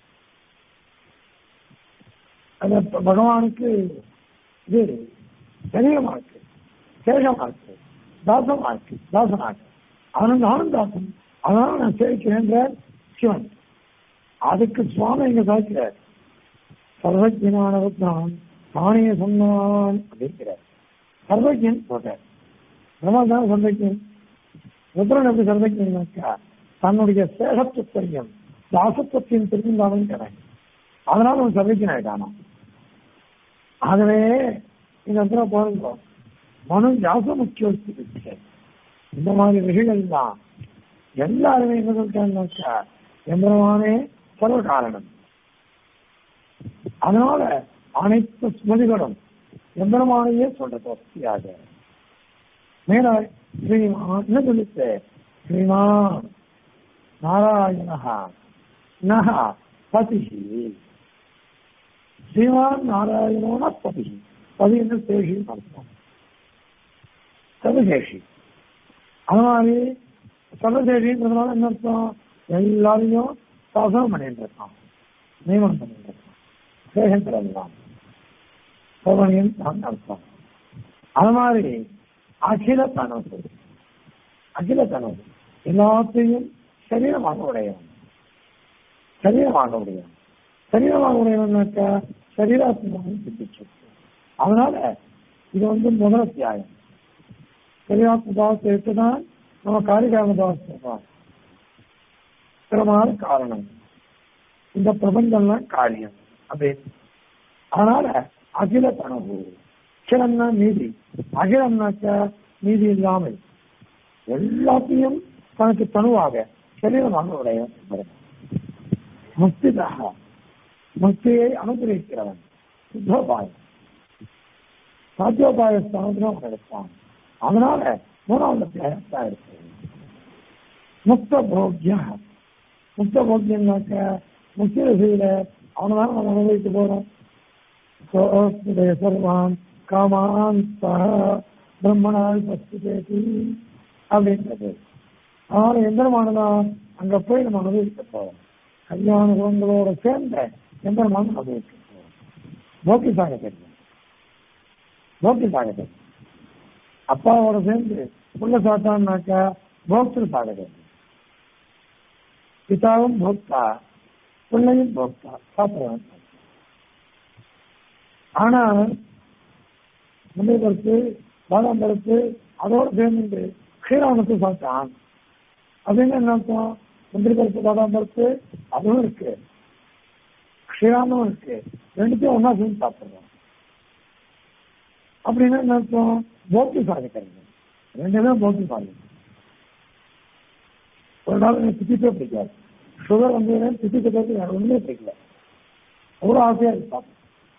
அந்த ப- பகவானுக்கு இது சரீரமா இருக்கு சேஷமா இருக்கு தாசமா இருக்கு தாசனா இருக்கு அவனுக்கு நானும் தாசன் அதனால நான் சேவிக்கிறேன்ற சிவன் அதுக்கு சுவாமி இங்க சாய்க்கிறார் சர்வஜனானவர் தான் தானே சொன்னான் அப்படிங்கிறார் சர்வஜன் சொல்றார் பிரம்மா தான் சர்வஜன் ருத்ரன் எப்படி சர்வஜனாக்கா தன்னுடைய சேஷத்துவத்தையும் தாசத்துவத்தையும் தெரிந்தாலும் கிடையாது அதனால அவன் சர்வஜன் ஆயிட்டானா ஆகவே இந்த இடத்துல பாருங்க மனு ஜாச முக்கிய இந்த மாதிரி விஷயங்கள் தான் எல்லாருமே என்ன சொல்றாங்கன்னாக்கா எம்பெருமானே சர்வ காரணம் அதனால அனைத்து ஸ்மதிகளும் எம்பெருமானையே சொல்ற தொகையாக மேல ஸ்ரீமான் என்ன சொல்லிச்சு ஸ்ரீமான் நாராயணா நக பதிஹி ஸ்ரீமான் நாராயணோன பதிஹி பதி என்று சேஷி அர்த்தம் சர்வசேஷி அது மாதிரி சர்வசேஷின்றதுனால என்ன அர்த்தம் எல்லாரையும் சாசனம் பண்ணிட்டு இருக்கான் நியமனம் பண்ணிட்டு இருக்கான் சேஷந்திரன் சோழனியன் தான் அர்த்தம் அது மாதிரி அகில தனது அகில தனது எல்லாத்தையும் சரீரமாக உடையவன் சரீரமாக உடையவன் சரீரமாக உடையவனாக்க சரீராத்மாக சித்திச்சு அதனால இது வந்து முதல் அத்தியாயம் சரீராத்மபாவத்தை தான் நம்ம காரிகாமதாஸ் சொல்றோம் பிரமாத காரணம் இந்த பிரபஞ்சம்லாம் காரியம் அப்படின்னு அதனால அகில தனவு அகிலம்னா நீதி அகிலம்னாக்க நீதி இல்லாமல் எல்லாத்தையும் தனக்கு தனுவாக சரீரமாக உடைய முக்திதாக முக்தியை அனுகிரகிக்கிறவன் சுத்தோபாயம் சாத்தியோபாய ஸ்தானத்திலும் கிடைப்பான் அதனால மூணாவது தேகத்தான் இருக்கு முக்த போக்கிய முக்த போக்கியம்னாக்க முக்கிய விஷயில அவனால நம்ம அனுபவிக்க போறோம் சர்வான் காமான் பிரம்மனால் பஸ்தி அப்படின்றது அதனால எந்திரமானதான் அங்க போய் நம்ம அனுபவிக்க போறோம் கல்யாண குணங்களோட சேர்ந்த எந்திரமான அனுபவிக்க போறோம் போக்கி சாக தெரியும் போக்கி சாக தெரியும் அப்பாவோட சேர்ந்து புள்ள சாத்தான்னாக்கா போக்திரு சாக தெரியும் பிதாவும் போக்தா பிள்ளையும் போக்தா சாப்பிடுவாங்க ஆனா முந்தைய பருப்பு பாதாம் பருப்பு அதோட சேர்ந்து க்ஷீராமத்தை சாப்பிட்டான் அப்படின்னு என்ன அர்த்தம் முந்திரி பருப்பு பாதாம் பருப்பு அதுவும் இருக்கு க்ஷீராமும் இருக்கு ரெண்டுத்தையும் ஒன்னா சேர்ந்து சாப்பிடுறோம் அப்படின்னா என்ன அர்த்தம் போக்கி சாதிக்கிறது ரெண்டுமே போக்கி சாதிக்கும் ஒரு நாள் எனக்கு திட்டிப்பே பிடிக்காது சுகர் வந்து திட்டிக்கிறதுக்கு வேற ஒண்ணுமே பிடிக்கல அவ்வளோ ஆசையா இருக்கு சாப்பிடும்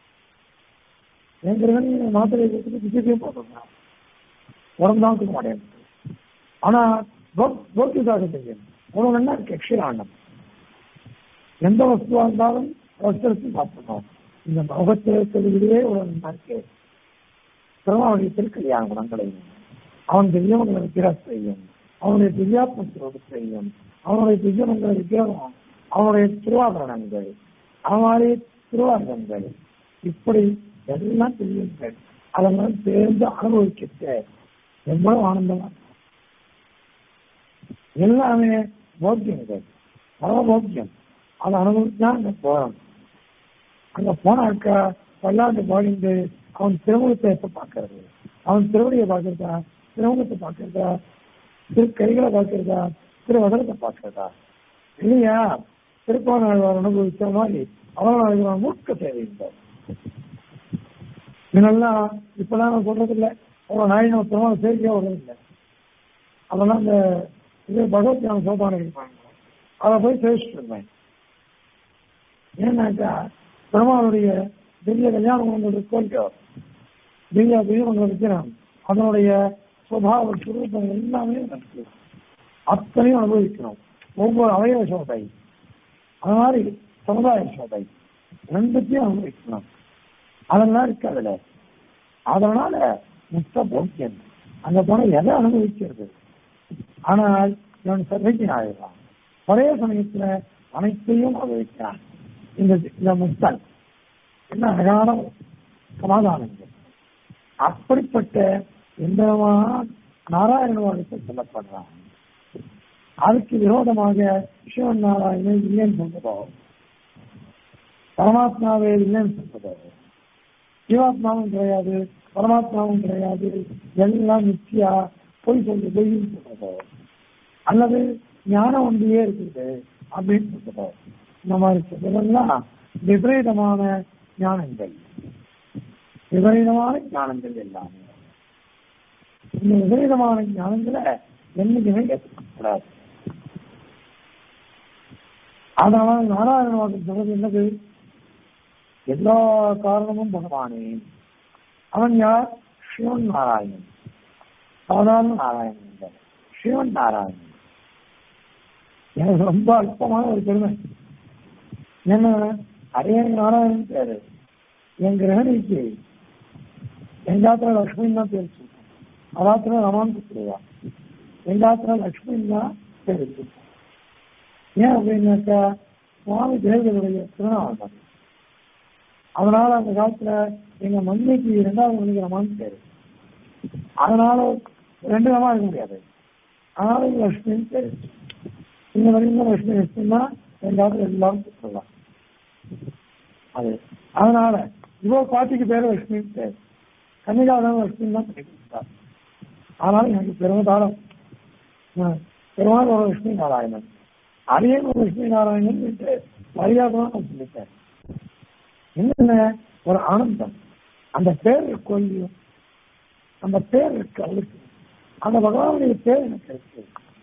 என் மாத்திரை கொடுத்துட்டு திட்டிப்பே போட்டுருந்தேன் உடம்பு தான் தூக்க மாட்டேன் ஆனா போக்கியதாக தெரியும் அவ்வளவு நல்லா இருக்கு க்ஷீராண்டம் எந்த வஸ்துவா இருந்தாலும் வஸ்திரத்தை சாப்பிடணும் இந்த முகத்தில் இருக்கிறதுலேயே ஒரு நல்லா இருக்கு திருமாவளி திருக்கல்யாண குணங்களையும் அவன் திவ்யமங்களை விக்கிரத்தையும் அவனுடைய திவ்யாத்மஸ்வரூபத்தையும் அவனுடைய திவ்யமங்கள விக்கிரகம் அவனுடைய திருவாபரணங்கள் அவனுடைய திருவாரணங்கள் இப்படி எல்லாம் தெரியுங்கள் அதெல்லாம் சேர்ந்து அனுபவிக்கிட்ட எவ்வளவு ஆனந்தமா எல்லாமே போக்கியங்கள் பரவ போக்கியம் அதை அனுபவிச்சா அங்க போறோம் அங்க போனாக்கா பல்லாண்டு பாடிந்து அவன் திருமுகத்தை எப்ப பார்க்கறது அவன் திருவடியை பார்க்கறதா திருமுகத்தை பார்க்கறதா திரு கைகளை பார்க்கறதா திரு வதனத்தை பார்க்கறதா இல்லையா திருப்பாணாழ்வார் அனுபவிச்ச மாதிரி அவனால் மூர்க்க தேவையில்லை இதெல்லாம் இப்பெல்லாம் நான் சொல்றது இல்லை அவ்வளோ நாயின பெருமாள் சேர்க்கையா வர்றது இல்லை அதெல்லாம் இந்த இது பகவத்யான சோபானம் இருப்பாங்க அதை போய் சேவிச்சுட்டு இருந்தேன் ஏன்னாக்கா பெருமாளுடைய திவ்ய கல்யாண குணங்கள் இருக்கோ திவ்ய தெய்வங்களை வைக்கிறான் அதனுடைய சுபாவ சுரூபம் எல்லாமே நடக்குது அத்தனையும் அனுபவிக்கணும் ஒவ்வொரு அவயவ சோதை அது மாதிரி சமுதாய சோதை ரெண்டுத்தையும் அனுபவிக்கணும் அதெல்லாம் இருக்கு அதுல அதனால முத்த போக்கியம் அங்க போன எதை அனுபவிக்கிறது ஆனால் இவன் சர்வைக்கு ஆயிடுறான் ஒரே சமயத்துல அனைத்தையும் அனுபவிக்கிறான் இந்த இந்த முக்தன் என்ன அழகான சமாதானங்கள் அப்படிப்பட்ட எந்த நாராயணவாதத்தை சொல்லப்படுறான் அதுக்கு விரோதமாக சிவன் நாராயணன் இல்லைன்னு சொல்றதோ பரமாத்மாவே இல்லைன்னு சொல்றதோ ஜீவாத்மாவும் கிடையாது பரமாத்மாவும் கிடையாது எல்லாம் நித்தியா பொய் சொல்லி பொய்ன்னு சொல்றதோ அல்லது ஞானம் ஒன்றியே இருக்குது அப்படின்னு சொல்றதோ இந்த மாதிரி சொல்றதெல்லாம் விபரீதமான ஞானங்கள் விபரீதமான ஞானங்கள் எல்லாமே இந்த விபரீதமான ஞானங்களை என்னைக்குமே ஏற்றுக்கூடாது அதனால நாராயணவாதம் சொல்றது என்னது எல்லா காரணமும் பகவானே அவன் யார் சிவன் நாராயணன் சாதாரண நாராயணன் இல்லை சிவன் நாராயணன் எனக்கு ரொம்ப அல்பமான ஒரு பெருமை என்ன அதே நாராயணன் பேரு என் கிரகணிக்கு எங்காத்திர லக்ஷ்மி தான் பேர் சொல்றேன் அதாத்திர ரமான் கூப்பிடுவா எங்காத்திர லக்ஷ்மி தான் பேர் சொல்றேன் ஏன் அப்படின்னாக்கா சுவாமி தேவர்களுடைய திருநாள் அதனால அந்த காலத்துல எங்க மண்ணிக்கு இரண்டாவது மணிக்கு ரமான் பேரு அதனால ரெண்டு ரமா இருக்க முடியாது அதனால லட்சுமின்னு பேரு இந்த வரைக்கும் லட்சுமி லட்சுமின்னா ரெண்டாவது எல்லாரும் சொல்லலாம் அது அதனால இவோ பாட்டிக்கு பேரு லட்சுமி பேர் கன்னிகாதான் லட்சுமி தான் பண்ணி கொடுத்தார் அதனால எனக்கு பெருமதாரம் பெருமாள் ஒரு லட்சுமி நாராயணன் அரியன் ஒரு லட்சுமி நாராயணன் என்று மரியாதை நான் சொல்லிட்டேன் என்ன ஒரு ஆனந்தம் அந்த பேர் இருக்கோ இல்லையோ அந்த பேர் இருக்கு அவருக்கு அந்த பகவானுடைய பேர் எனக்கு இருக்கு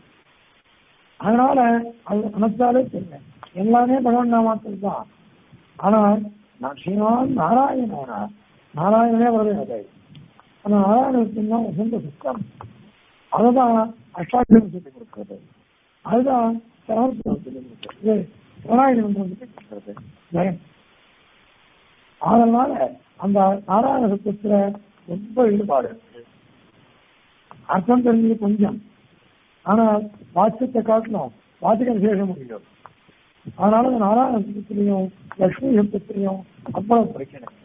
அதனால அது மனசாலே தெரியும் எல்லாமே பகவான் நாமத்தில் தான் ஆனால் நான் ஸ்ரீமான் நாராயணனா நாராயணனே வரவே அதை அந்த நாராயணத்துக்கு தான் உகந்த சுத்தம் அதுதான் அஷ்டாட்சரம் சொல்லி கொடுக்கிறது அதுதான் சரவணம் சொல்லி கொடுக்கிறது நாராயணன் சொல்லி கொடுக்கிறது ஜெயம் அதனால அந்த நாராயண சத்தத்துல ரொம்ப ஈடுபாடு இருக்கு அர்த்தம் தெரிஞ்சது கொஞ்சம் ஆனால் வாட்சத்தை காட்டணும் வாச்சிக்க விசேஷம் முடியும் அதனால அந்த நாராயண சத்தத்திலையும் லட்சுமி சத்தத்திலையும் அவ்வளவு படிக்கணும்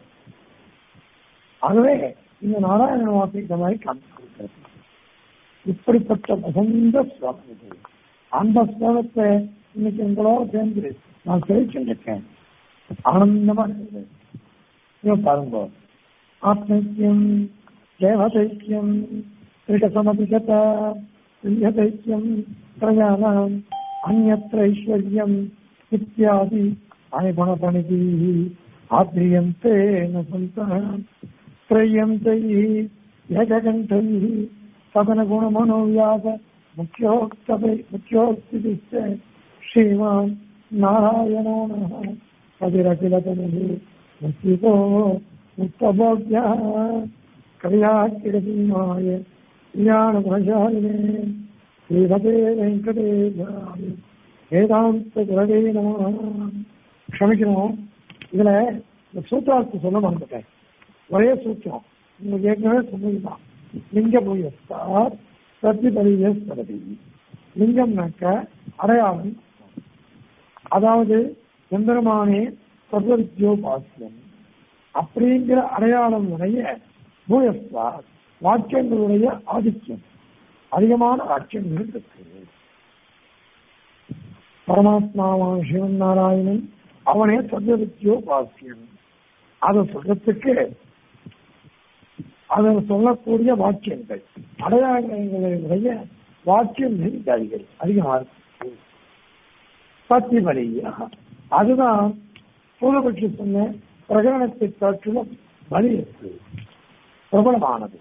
ஆகவே இந்த நாராயண வார்த்தை இந்த மாதிரி காமிச்சு கொடுக்கிறது இப்படிப்பட்ட மிகுந்த ஸ்லோகம் இது அந்த ஸ்லோகத்தை இன்னைக்கு உங்களோட சேர்ந்து நான் தெரிவிச்சுருக்கேன் ஆனந்தமா இருக்குது இவன் பாருங்க ஆத்மைக்கியம் தேவதைக்கியம் त्रिकसमधिगत प्रियदैक्यं प्रजानाम् अन्यत्र ऐश्वर्यम् इत्यादि अनिगुणपणिभिः आद्रियन्ते न सन्तः त्रय्यन्तैः यजकण्ठैः सदनगुणमनोव्यास मुख्योक्तपै मुख्योक्तिभिश्च श्रीमान् नारायणो नः कविरखिलतनुः मुक्तिको मुक्तभोग्यः कवियाकिरसीमाय ज्ञानप्रशालिने श्रीमते வெங்கடேசாய வேதாந்த குரவே நம க்ஷமிக்கணும் இதுல இந்த சூத்திரார்த்தம் சொல்ல மறந்துட்டேன் ஒரே சூத்திரம் உங்களுக்கு ஏற்கனவே சொன்னதுதான் லிங்க பூயஸ்தார் சத்தி பரிவஸ்தரதி லிங்கம்னாக்க அடையாளம் அதாவது எந்திரமானே சர்வவித்யோபாசியம் அப்படிங்கிற அடையாளம் உடைய பூயஸ்தா வாக்கியங்களுடைய ஆதிக்கம் அதிகமான வாக்கியங்கள் இருக்கு பரமாத்மாவான சிவன் நாராயணன் அவனே சர்வவித்யோபாசியம் அதை சொல்றதுக்கு அதை சொல்லக்கூடிய வாக்கியங்கள் அடையாளங்களுடைய வாக்கியங்கள் இங்க அதிகம் அதிகமா இருக்கு பத்தி வழியாக அதுதான் பூர்வபட்சி சொன்ன பிரகடனத்தை காட்டிலும் வலி இருக்கு பிரபலமானது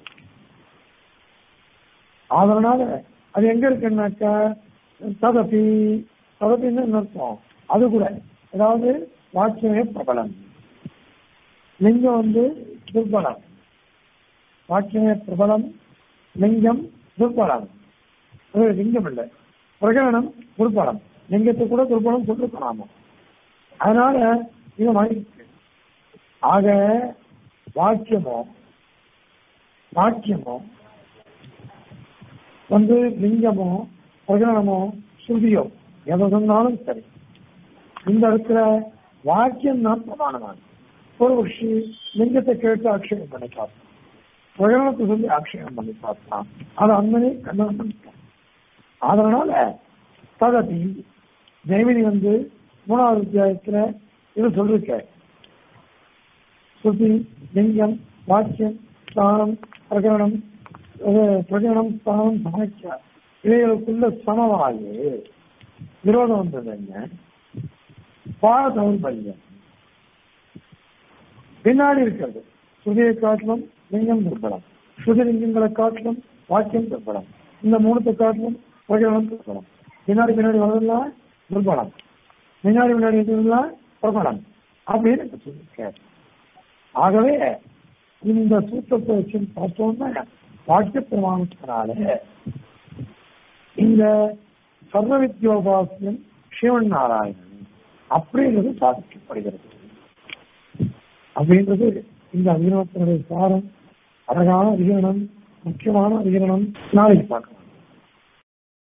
அதனால அது எங்க இருக்குன்னாக்கா ததப்பி ததப்பின்னு என்ன அர்த்தம் அது கூட அதாவது வாக்கியமே பிரபலம் லிங்கம் வந்து துர்பலம் வாக்கியமே பிரபலம் லிங்கம் துர்பலம் அது லிங்கம் இல்லை பிரகடனம் துர்பலம் லிங்கத்தை கூட துர்பலம் சொல்லிருக்கலாமா அதனால இது வாங்கிருக்கு ஆக வாக்கியமோ வாக்கியமோ வந்து லிங்கமோ பிரகடனமோ ஸ்ருதியோ எதை சொன்னாலும் சரி இந்த இடத்துல வாக்கியம் தான் பிரமாணமானது ஒரு விஷி லிங்கத்தை கேட்டு ஆட்சேபம் பண்ணி பார்த்தான் பிரகடனத்தை சொல்லி ஆட்சேபம் பண்ணி பார்த்தான் அது அண்ணனே கண்ணன் பண்ணிட்டான் அதனால தகதி ஜெயமினி வந்து மூணாவது அத்தியாயத்துல இது சொல்லிருக்க ஸ்ருதி லிங்கம் வாக்கியம் ஸ்தானம் பிரகடனம் பிரகடனம் ஸ்தானம் சமைக்க இவைகளுக்குள்ள சமவாயு விரோதம் வந்தது என்ன பாட தௌர்பல்யம் பின்னாடி இருக்கிறது ஸ்ருதியை காட்டிலும் லிங்கம் துர்பலம் ஸ்ருதி லிங்கங்களை காட்டிலும் வாக்கியம் துர்பலம் இந்த மூணுத்தை காட்டிலும் பிரகடனம் துர்பலம் பின்னாடி பின்னாடி வரதெல்லாம் துர்பலம் முன்னாடி முன்னாடி இருந்ததுலாம் பிரபலம் அப்படின்னு சொல்லியிருக்காரு ஆகவே இந்த சூத்திரத்தை வச்சு பார்த்தோம்னா வாக்கிய பிரமாணத்தினால இந்த சர்வ வித்யோபாசியம் சிவன் நாராயணன் அப்படின்றது சாதிக்கப்படுகிறது அப்படின்றது இந்த அதிகரணத்தினுடைய சாரம் அழகான அதிகரணம் முக்கியமான அதிகரணம் நாளைக்கு பார்க்கலாம்